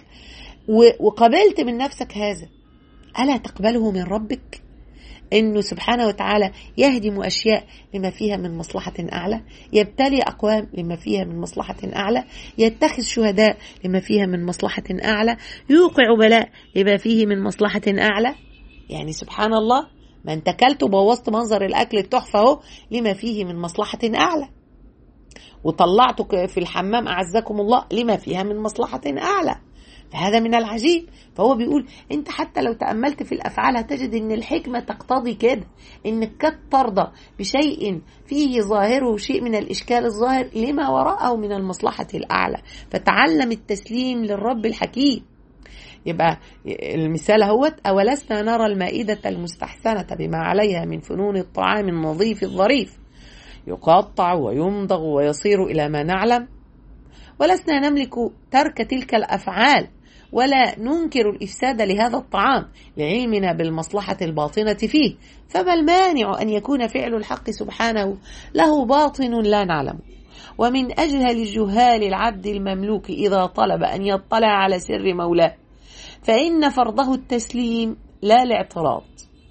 وقبلت من نفسك هذا ألا تقبله من ربك؟ انه سبحانه وتعالى يهدم اشياء لما فيها من مصلحه اعلى يبتلي اقوام لما فيها من مصلحه اعلى يتخذ شهداء لما فيها من مصلحه اعلى يوقع بلاء لما فيه من مصلحه اعلى يعني سبحان الله ما انت اكلت وبوظت منظر الاكل التحفه اهو لما فيه من مصلحه اعلى وطلعته في الحمام اعزكم الله لما فيها من مصلحه اعلى فهذا من العجيب فهو بيقول انت حتى لو تأملت في الأفعال هتجد ان الحكمة تقتضي كده انك قد ترضى بشيء فيه ظاهره شيء من الإشكال الظاهر لما وراءه من المصلحة الأعلى فتعلم التسليم للرب الحكيم يبقى المثال هو أولسنا نرى المائدة المستحسنة بما عليها من فنون الطعام النظيف الظريف يقطع ويمضغ ويصير إلى ما نعلم ولسنا نملك ترك تلك الافعال ولا ننكر الافساد لهذا الطعام لعلمنا بالمصلحه الباطنه فيه فما المانع ان يكون فعل الحق سبحانه له باطن لا نعلمه ومن اجهل الجهال العبد المملوك اذا طلب ان يطلع على سر مولاه فان فرضه التسليم لا الاعتراض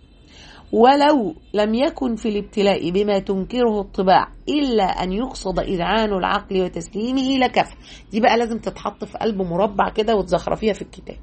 ولو لم يكن في الابتلاء بما تنكره الطباع إلا أن يقصد إذعان العقل وتسليمه لكفى دي بقى لازم تتحط في قلب مربع كده وتزخرفيها في الكتاب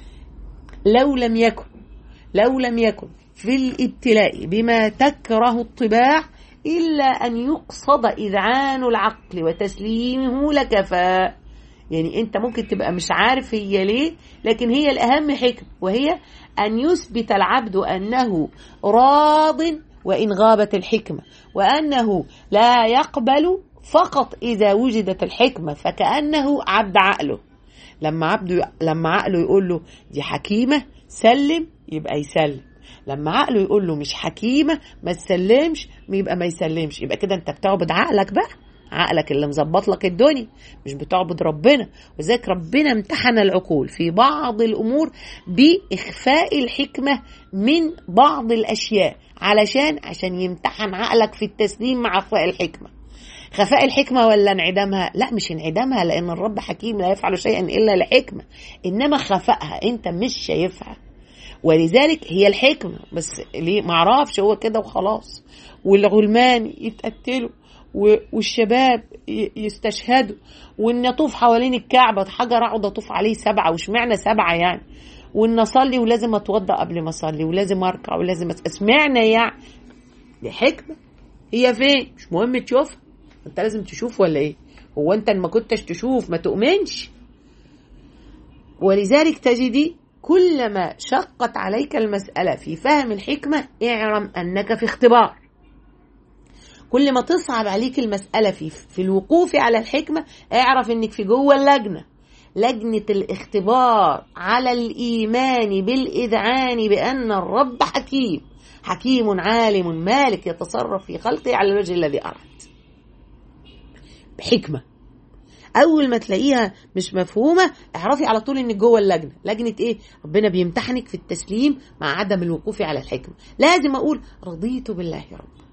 لو لم يكن لو لم يكن في الابتلاء بما تكره الطباع إلا أن يقصد إذعان العقل وتسليمه لكفى يعني انت ممكن تبقى مش عارف هي ليه لكن هي الاهم حكم وهي ان يثبت العبد انه راض وان غابت الحكمه وانه لا يقبل فقط اذا وجدت الحكمه فكانه عبد عقله لما عبده لما عقله يقول له دي حكيمه سلم يبقى يسلم لما عقله يقول له مش حكيمه ما تسلمش يبقى ما يسلمش يبقى كده انت بتعبد عقلك بقى عقلك اللي مظبط لك الدنيا مش بتعبد ربنا وذلك ربنا امتحن العقول في بعض الامور باخفاء الحكمه من بعض الاشياء علشان عشان يمتحن عقلك في التسليم مع اخفاء الحكمه خفاء الحكمة ولا انعدامها لا مش انعدامها لأن الرب حكيم لا يفعل شيئا إلا لحكمة إنما خفائها أنت مش شايفها ولذلك هي الحكمة بس ليه معرفش هو كده وخلاص والغلمان يتقتلوا والشباب يستشهدوا وان اطوف حوالين الكعبه حجر اقعد اطوف عليه سبعه واشمعنى سبعه يعني وان اصلي ولازم اتوضا قبل ما اصلي ولازم اركع ولازم اسمعنا يعني دي حكمه هي فين مش مهم تشوفها انت لازم تشوف ولا ايه هو انت ما كنتش تشوف ما تؤمنش ولذلك تجدي كلما شقت عليك المسألة في فهم الحكمة اعلم أنك في اختبار كل ما تصعب عليك المسألة في, في الوقوف على الحكمة اعرف انك في جوه اللجنة لجنة الاختبار على الإيمان بالإذعان بأن الرب حكيم حكيم عالم مالك يتصرف في خلقه على الوجه الذي أراد بحكمة أول ما تلاقيها مش مفهومة اعرفي على طول إنك جوه اللجنة لجنة إيه؟ ربنا بيمتحنك في التسليم مع عدم الوقوف على الحكمة لازم أقول رضيت بالله رب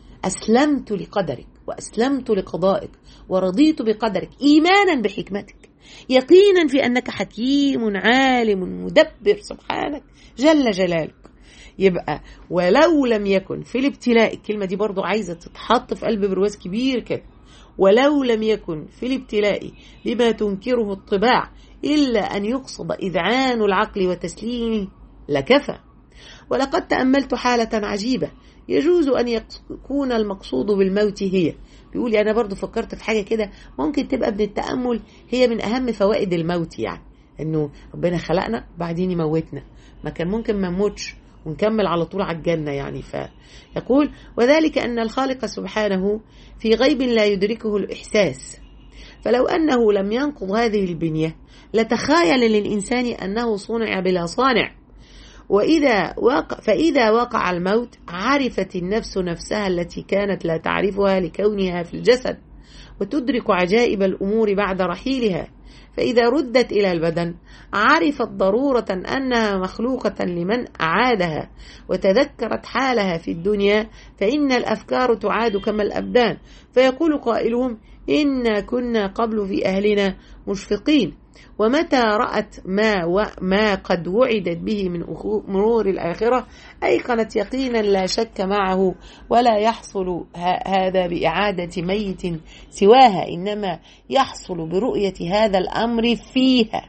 أسلمت لقدرك وأسلمت لقضائك ورضيت بقدرك إيمانا بحكمتك يقينا في أنك حكيم عالم مدبر سبحانك جل جلالك يبقى ولو لم يكن في الابتلاء الكلمة دي برضو عايزة تتحط في قلب برواز كبير كده ولو لم يكن في الابتلاء بما تنكره الطباع إلا أن يقصد إذعان العقل وتسليمه لكفى ولقد تأملت حالة عجيبة يجوز أن يكون المقصود بالموت هي بيقول أنا برضو فكرت في حاجة كده ممكن تبقى من التأمل هي من أهم فوائد الموت يعني إنه ربنا خلقنا بعدين يموتنا ما كان ممكن ما نموتش ونكمل على طول على الجنة يعني فيقول وذلك أن الخالق سبحانه في غيب لا يدركه الإحساس فلو أنه لم ينقض هذه البنية لتخيل للإنسان أنه صنع بلا صانع وإذا وقع فإذا وقع الموت عرفت النفس نفسها التي كانت لا تعرفها لكونها في الجسد وتدرك عجائب الأمور بعد رحيلها فإذا ردت إلى البدن عرفت ضرورة أنها مخلوقة لمن أعادها وتذكرت حالها في الدنيا فإن الأفكار تعاد كما الأبدان فيقول قائلهم إنا كنا قبل في أهلنا مشفقين ومتى رأت ما وما قد وعدت به من مرور الآخرة أيقنت يقينا لا شك معه ولا يحصل هذا بإعادة ميت سواها إنما يحصل برؤية هذا الأمر فيها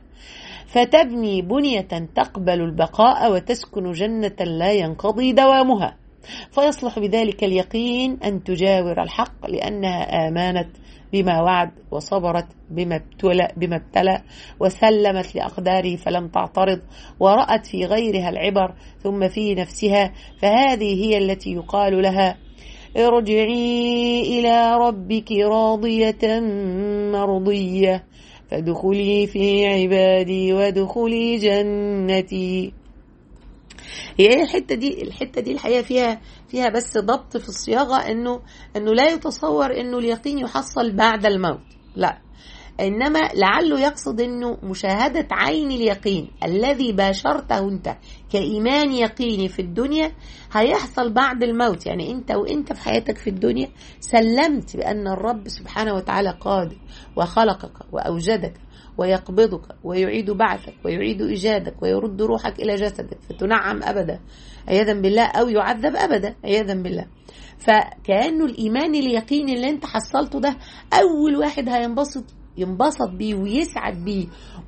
فتبني بنية تقبل البقاء وتسكن جنة لا ينقضي دوامها فيصلح بذلك اليقين أن تجاور الحق لأنها آمانت بما وعد وصبرت بما ابتلى, بما ابتلى وسلمت لأقداره فلم تعترض ورأت في غيرها العبر ثم في نفسها فهذه هي التي يقال لها ارجعي إلى ربك راضية مرضية فادخلي في عبادي وادخلي جنتي هي الحته دي الحته دي الحقيقه فيها فيها بس ضبط في الصياغه انه انه لا يتصور انه اليقين يحصل بعد الموت لا انما لعله يقصد انه مشاهده عين اليقين الذي باشرته انت كايمان يقيني في الدنيا هيحصل بعد الموت يعني انت وانت في حياتك في الدنيا سلمت بان الرب سبحانه وتعالى قادر وخلقك واوجدك ويقبضك ويعيد بعثك ويعيد إيجادك ويرد روحك إلى جسدك فتنعم أبدا عياذا بالله أو يعذب أبدا عياذا بالله فكأنه الإيمان اليقيني اللي أنت حصلته ده أول واحد هينبسط ينبسط بيه ويسعد بيه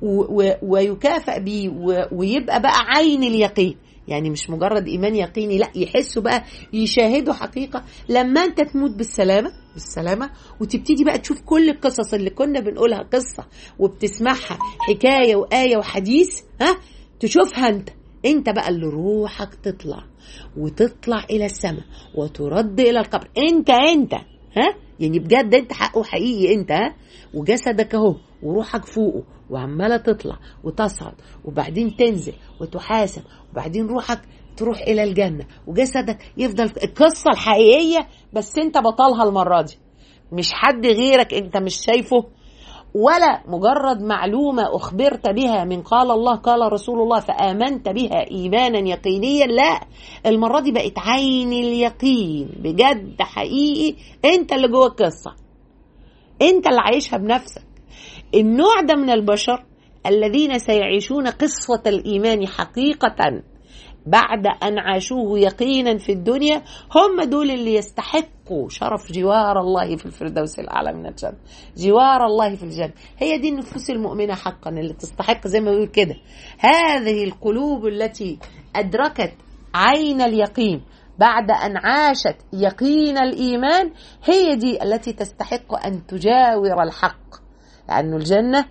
ويكافئ بيه ويبقى بقى عين اليقين يعني مش مجرد ايمان يقيني لا يحسوا بقى يشاهدوا حقيقه لما انت تموت بالسلامه بالسلامه وتبتدي بقى تشوف كل القصص اللي كنا بنقولها قصه وبتسمعها حكايه وايه وحديث ها تشوفها انت انت بقى اللي روحك تطلع وتطلع الى السماء وترد الى القبر انت انت ها يعني بجد انت حقه حقيقي انت ها وجسدك اهو وروحك فوقه وعمالة تطلع وتصعد وبعدين تنزل وتحاسب وبعدين روحك تروح إلى الجنة وجسدك يفضل القصة الحقيقية بس أنت بطلها المرة دي مش حد غيرك أنت مش شايفه ولا مجرد معلومة أخبرت بها من قال الله قال رسول الله فآمنت بها إيمانا يقينيا لا المرة دي بقت عين اليقين بجد حقيقي أنت اللي جوه القصة أنت اللي عايشها بنفسك النوع ده من البشر الذين سيعيشون قصة الإيمان حقيقة بعد أن عاشوه يقينا في الدنيا هم دول اللي يستحقوا شرف جوار الله في الفردوس الأعلى من الجنة جوار الله في الجنة هي دي النفوس المؤمنة حقا اللي تستحق زي ما بيقول كده هذه القلوب التي أدركت عين اليقين بعد أن عاشت يقين الإيمان هي دي التي تستحق أن تجاور الحق لأن الجنة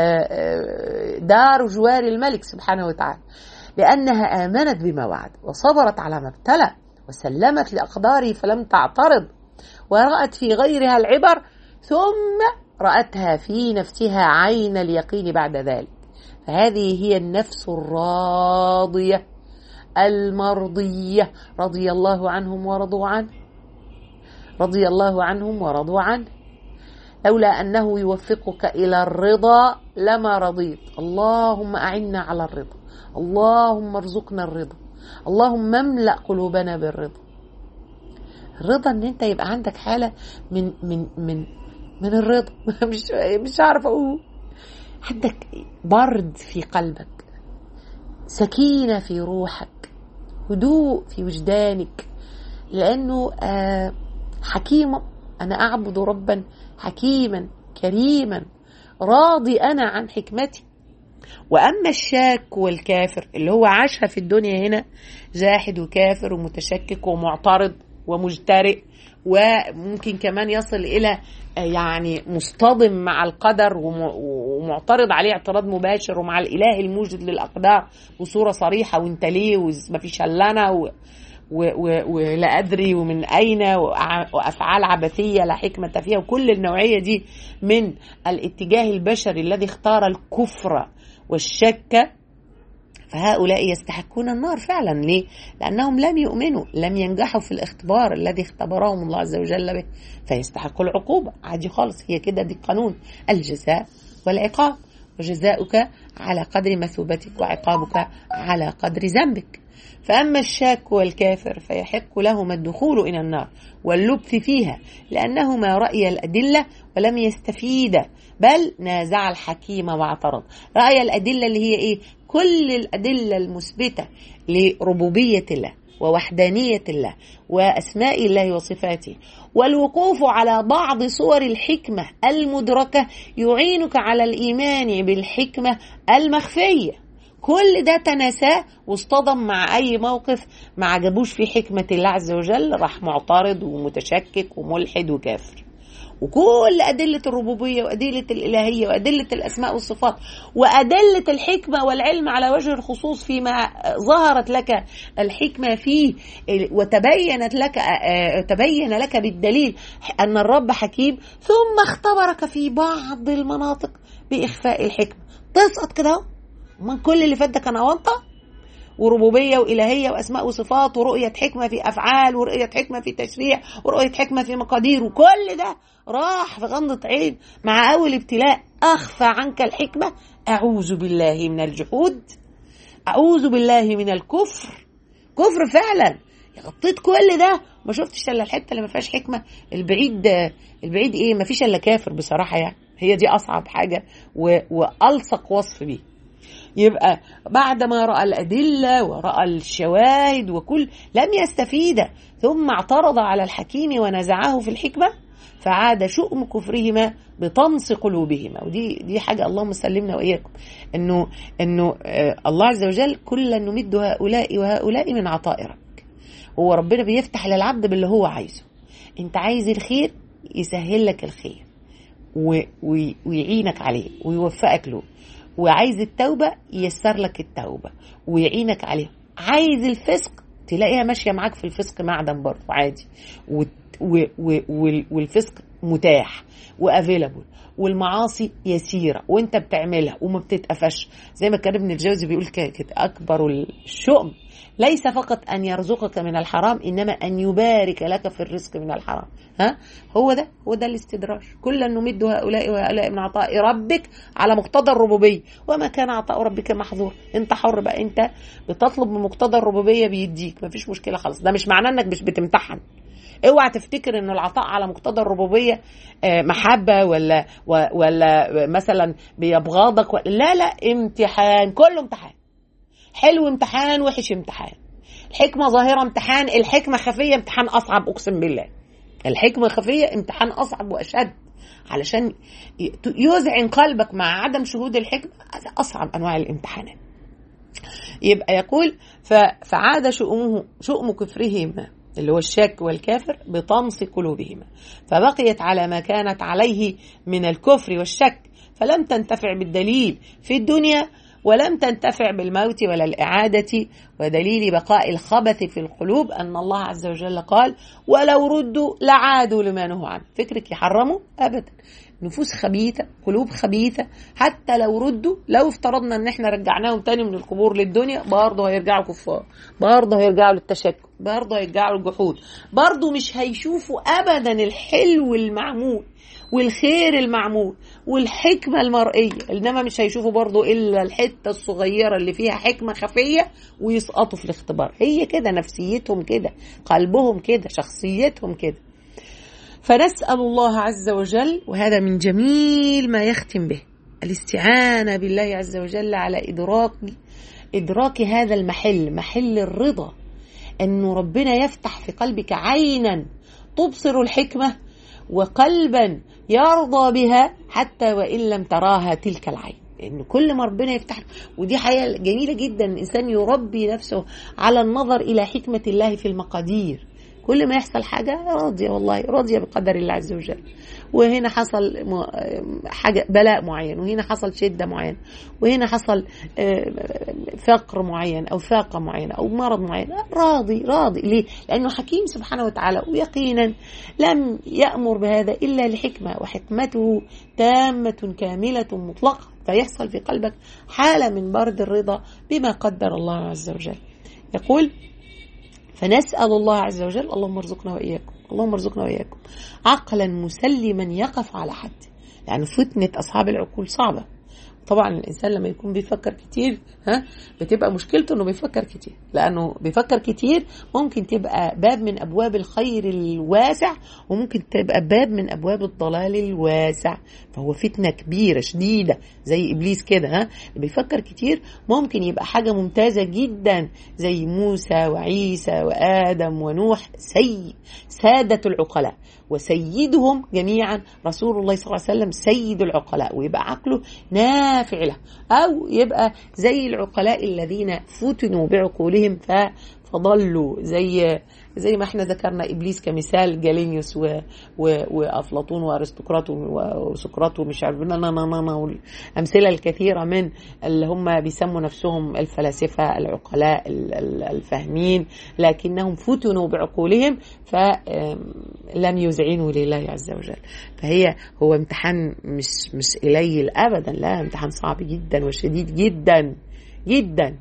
دار جوار الملك سبحانه وتعالى لأنها آمنت بما وعد وصبرت على ما ابتلى وسلمت لأقداره فلم تعترض ورأت في غيرها العبر ثم رأتها في نفسها عين اليقين بعد ذلك فهذه هي النفس الراضية المرضية رضي الله عنهم ورضوا عنه رضي الله عنهم ورضوا عنه لولا أنه يوفقك إلى الرضا لما رضيت اللهم أعنا على الرضا اللهم ارزقنا الرضا اللهم املأ قلوبنا بالرضا الرضا ان انت يبقى عندك حاله من من من من الرضا مش مش عارفه اقول عندك برد في قلبك سكينه في روحك هدوء في وجدانك لانه آه حكيم انا اعبد ربا حكيما كريما راضي انا عن حكمتي واما الشاك والكافر اللي هو عاشها في الدنيا هنا جاحد وكافر ومتشكك ومعترض ومجترئ وممكن كمان يصل الى يعني مصطدم مع القدر ومعترض عليه اعتراض مباشر ومع الاله الموجد للاقدار بصوره صريحه وانت ليه وما فيش الا انا و... ولا ادري ومن اين وافعال عبثيه لا حكمه فيها وكل النوعيه دي من الاتجاه البشري الذي اختار الكفر والشك فهؤلاء يستحقون النار فعلا ليه؟ لأنهم لم يؤمنوا لم ينجحوا في الاختبار الذي اختبرهم الله عز وجل به فيستحقوا العقوبة عادي خالص هي كده دي قانون الجزاء والعقاب وجزاؤك على قدر مثوبتك وعقابك على قدر ذنبك فأما الشاك والكافر فيحق لهما الدخول إلى النار واللبث فيها لأنهما رأي الأدلة ولم يستفيدا بل نازع الحكيم واعترض رأي الأدلة اللي هي إيه كل الأدلة المثبتة لربوبية الله ووحدانية الله وأسماء الله وصفاته والوقوف على بعض صور الحكمة المدركة يعينك على الإيمان بالحكمة المخفية كل ده تناساه واصطدم مع اي موقف ما عجبوش فيه حكمه الله عز وجل راح معترض ومتشكك وملحد وكافر وكل أدلة الربوبية وأدلة الإلهية وأدلة الأسماء والصفات وأدلة الحكمة والعلم على وجه الخصوص فيما ظهرت لك الحكمة فيه وتبينت لك تبين لك بالدليل أن الرب حكيم ثم اختبرك في بعض المناطق بإخفاء الحكمة تسقط كده من كل اللي فات ده كان أونطة وربوبيه والهيه واسماء وصفات ورؤيه حكمه في افعال ورؤيه حكمه في تشريع ورؤيه حكمه في مقادير وكل ده راح في غمضه عين مع اول ابتلاء اخفى عنك الحكمه اعوذ بالله من الجحود اعوذ بالله من الكفر كفر فعلا غطيت كل ده ما شفتش الا الحته اللي ما فيهاش حكمه البعيد البعيد ايه ما فيش الا كافر بصراحه يعني هي دي اصعب حاجه و... والصق وصف بيه يبقى بعد ما راى الادله وراى الشواهد وكل لم يستفيد ثم اعترض على الحكيم ونزعه في الحكمه فعاد شؤم كفرهما بطمس قلوبهما ودي دي حاجه اللهم سلمنا واياكم انه انه الله عز وجل كلا نمد هؤلاء وهؤلاء من عطاء ربك هو ربنا بيفتح للعبد باللي هو عايزه انت عايز الخير يسهل لك الخير ويعينك عليه ويوفقك له وعايز التوبة ييسر لك التوبة ويعينك عليها عايز الفسق تلاقيها ماشية معاك في الفسق معدن برضه عادي و و و والفسق متاح وافيلابل والمعاصي يسيرة وانت بتعملها وما بتتقفش زي ما كان ابن الجوزي بيقول كده أكبر الشؤم ليس فقط أن يرزقك من الحرام إنما أن يبارك لك في الرزق من الحرام ها هو ده هو ده الاستدراج كلا نمد هؤلاء وهؤلاء من عطاء ربك على مقتضى الربوبية وما كان عطاء ربك محظور انت حر بقى انت بتطلب من مقتضى الربوبية بيديك مفيش مشكلة خالص ده مش معناه انك مش بتمتحن اوعى تفتكر انه العطاء على مقتضى الربوبيه محبه ولا ولا مثلا بيبغضك لا لا امتحان كله امتحان حلو امتحان وحش امتحان الحكمه ظاهره امتحان الحكمه خفيه امتحان اصعب اقسم بالله الحكمه خفيه امتحان اصعب واشد علشان يذعن قلبك مع عدم شهود الحكمه هذا اصعب انواع الامتحانات يبقى يقول فعاد شؤمه شؤم كفرهما اللي هو الشك والكافر بطمس قلوبهما فبقيت على ما كانت عليه من الكفر والشك فلم تنتفع بالدليل في الدنيا ولم تنتفع بالموت ولا الإعادة ودليل بقاء الخبث في القلوب أن الله عز وجل قال ولو ردوا لعادوا لما نهوا عنه فكرك يحرموا أبدا نفوس خبيثة قلوب خبيثة حتى لو ردوا لو افترضنا ان احنا رجعناهم تاني من القبور للدنيا برضه هيرجعوا كفار برضه هيرجعوا للتشكك برضه هيرجعوا للجحود برضه مش هيشوفوا ابدا الحلو المعمول والخير المعمول والحكمة المرئية إنما مش هيشوفوا برضو إلا الحتة الصغيرة اللي فيها حكمة خفية ويسقطوا في الاختبار هي كده نفسيتهم كده قلبهم كده شخصيتهم كده فنسأل الله عز وجل وهذا من جميل ما يختم به الاستعانة بالله عز وجل على إدراك إدراك هذا المحل محل الرضا أنه ربنا يفتح في قلبك عينا تبصر الحكمة وقلبا يرضى بها حتى وإن لم تراها تلك العين لأن كل ما ربنا يفتح ودي حياة جميلة جدا الإنسان يربي نفسه على النظر إلى حكمة الله في المقادير كل ما يحصل حاجة راضية والله راضية بقدر الله عز وجل وهنا حصل حاجة بلاء معين وهنا حصل شدة معينة وهنا حصل فقر معين أو فاقة معينة أو مرض معين راضي راضي ليه؟ لأنه حكيم سبحانه وتعالى ويقينا لم يأمر بهذا إلا لحكمة وحكمته تامة كاملة مطلقة فيحصل في قلبك حالة من برد الرضا بما قدر الله عز وجل يقول فنسأل الله عز وجل اللهم ارزقنا وإياكم اللهم ارزقنا وإياكم عقلا مسلما يقف على حد يعني فتنة أصحاب العقول صعبة طبعا الانسان لما يكون بيفكر كتير ها بتبقى مشكلته انه بيفكر كتير لانه بيفكر كتير ممكن تبقى باب من ابواب الخير الواسع وممكن تبقى باب من ابواب الضلال الواسع فهو فتنه كبيره شديده زي ابليس كده ها بيفكر كتير ممكن يبقى حاجه ممتازه جدا زي موسى وعيسى وادم ونوح سي ساده العقلاء وسيدهم جميعا رسول الله صلى الله عليه وسلم سيد العقلاء ويبقى عقله نافع له أو يبقى زي العقلاء الذين فتنوا بعقولهم فضلوا زي زي ما احنا ذكرنا ابليس كمثال جالينيوس و و وافلاطون وارستقراط وسقراط ومش عارف نا نا نا نا والامثله الكثيره من اللي هم بيسموا نفسهم الفلاسفه العقلاء ال- ال- الفاهمين لكنهم فتنوا بعقولهم فلم يذعنوا لله عز وجل فهي هو امتحان مش مش قليل ابدا لا امتحان صعب جدا وشديد جدا جدا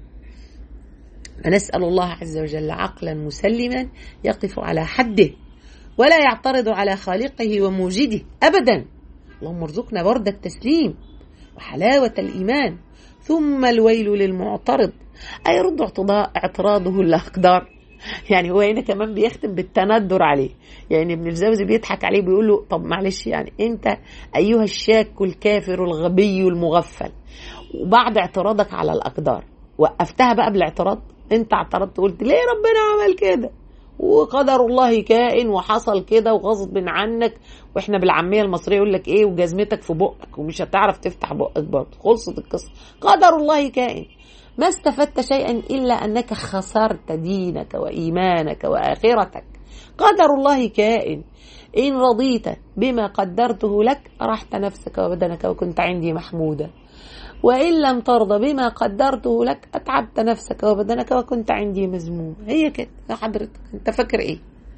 فنسأل الله عز وجل عقلا مسلما يقف على حده ولا يعترض على خالقه وموجده أبدا اللهم ارزقنا برد التسليم وحلاوة الإيمان ثم الويل للمعترض أيرد اعتضاء اعتراضه الأقدار يعني هو هنا كمان بيختم بالتندر عليه يعني ابن الجوزي بيضحك عليه بيقول له طب معلش يعني انت ايها الشاك الكافر الغبي المغفل وبعد اعتراضك على الاقدار وقفتها بقى بالاعتراض انت اعترضت قلت ليه ربنا عمل كده وقدر الله كائن وحصل كده وغصب عنك واحنا بالعاميه المصريه يقول لك ايه وجزمتك في بقك ومش هتعرف تفتح بقك برضه خلصت القصه قدر الله كائن ما استفدت شيئا الا انك خسرت دينك وايمانك واخرتك قدر الله كائن ان رضيت بما قدرته لك ارحت نفسك وبدنك وكنت عندي محمودا وإن لم ترضى بما قدرته لك أتعبت نفسك وبدنك وكنت عندي مذموم هي كده يا حضرتك أنت فاكر إيه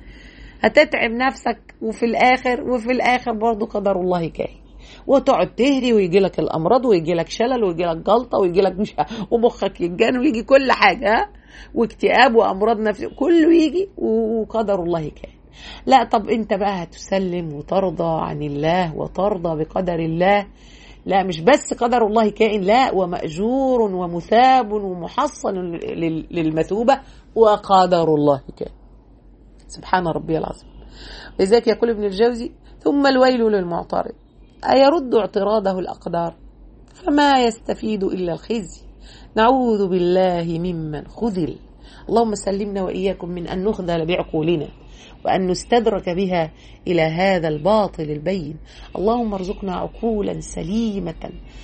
هتتعب نفسك وفي الآخر وفي الآخر برضو قدر الله كائن وتقعد تهري ويجي لك الامراض ويجي لك شلل ويجي لك جلطه ويجي لك مش ومخك يتجن ويجي كل حاجه ها واكتئاب وامراض نفسيه كله يجي وقدر الله كائن لا طب انت بقى هتسلم وترضى عن الله وترضى بقدر الله لا مش بس قدر الله كائن لا ومأجور ومثاب ومحصن لل- للمثوبة وقدر الله كائن سبحان ربي العظيم لذلك يقول ابن الجوزي ثم الويل للمعترض أيرد اعتراضه الأقدار فما يستفيد إلا الخزي نعوذ بالله ممن خذل اللهم سلمنا وإياكم من أن نخذل بعقولنا وأن نستدرك بها إلى هذا الباطل البين اللهم ارزقنا عقولا سليمة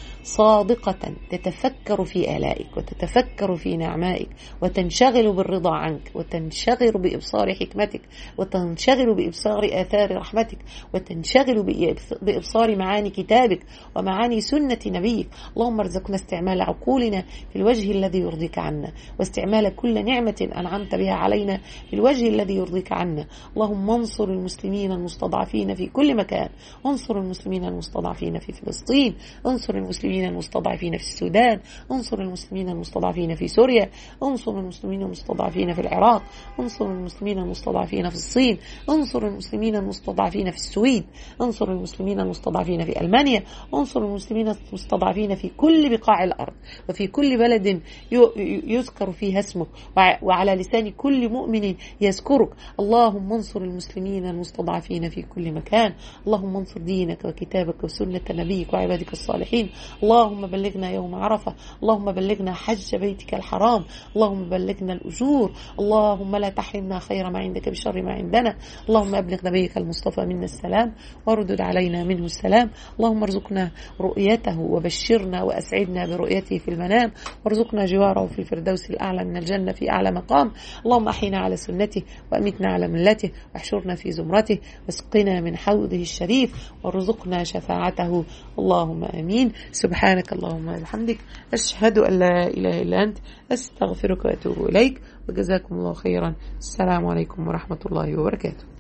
صادقة تتفكر في آلائك وتتفكر في نعمائك وتنشغل بالرضا عنك وتنشغل بإبصار حكمتك وتنشغل بإبصار آثار رحمتك وتنشغل بإبص- بإبصار معاني كتابك ومعاني سنة نبيك اللهم ارزقنا استعمال عقولنا في الوجه الذي يرضيك عنا واستعمال كل نعمة أنعمت بها علينا في الوجه الذي يرضيك عنا اللهم انصر المسلمين المستضعفين في كل مكان انصر المسلمين المستضعفين في فلسطين انصر المسلمين المستضعفين في السودان انصر المسلمين المستضعفين في سوريا انصر المسلمين المستضعفين في العراق انصر المسلمين المستضعفين في الصين انصر المسلمين المستضعفين في السويد انصر المسلمين المستضعفين في ألمانيا انصر المسلمين المستضعفين في كل بقاع الأرض وفي كل بلد ي- ي- يذكر فيها اسمك وع- وعلى لسان كل مؤمن يذكرك اللهم انصر المسلمين المستضعفين في كل مكان اللهم انصر دينك وكتابك وسنة نبيك وعبادك الصالحين اللهم بلغنا يوم عرفة اللهم بلغنا حج بيتك الحرام اللهم بلغنا الأجور اللهم لا تحرمنا خير ما عندك بشر ما عندنا اللهم أبلغ نبيك المصطفى منا السلام واردد علينا منه السلام اللهم ارزقنا رؤيته وبشرنا وأسعدنا برؤيته في المنام وارزقنا جواره في الفردوس الأعلى من الجنة في أعلى مقام اللهم أحينا على سنته وأمتنا على ملته واحشرنا في زمرته واسقنا من حوضه الشريف وارزقنا شفاعته اللهم آمين سبحانك اللهم وبحمدك أشهد أن لا إله إلا أنت أستغفرك وأتوب إليك وجزاكم الله خيرا السلام عليكم ورحمة الله وبركاته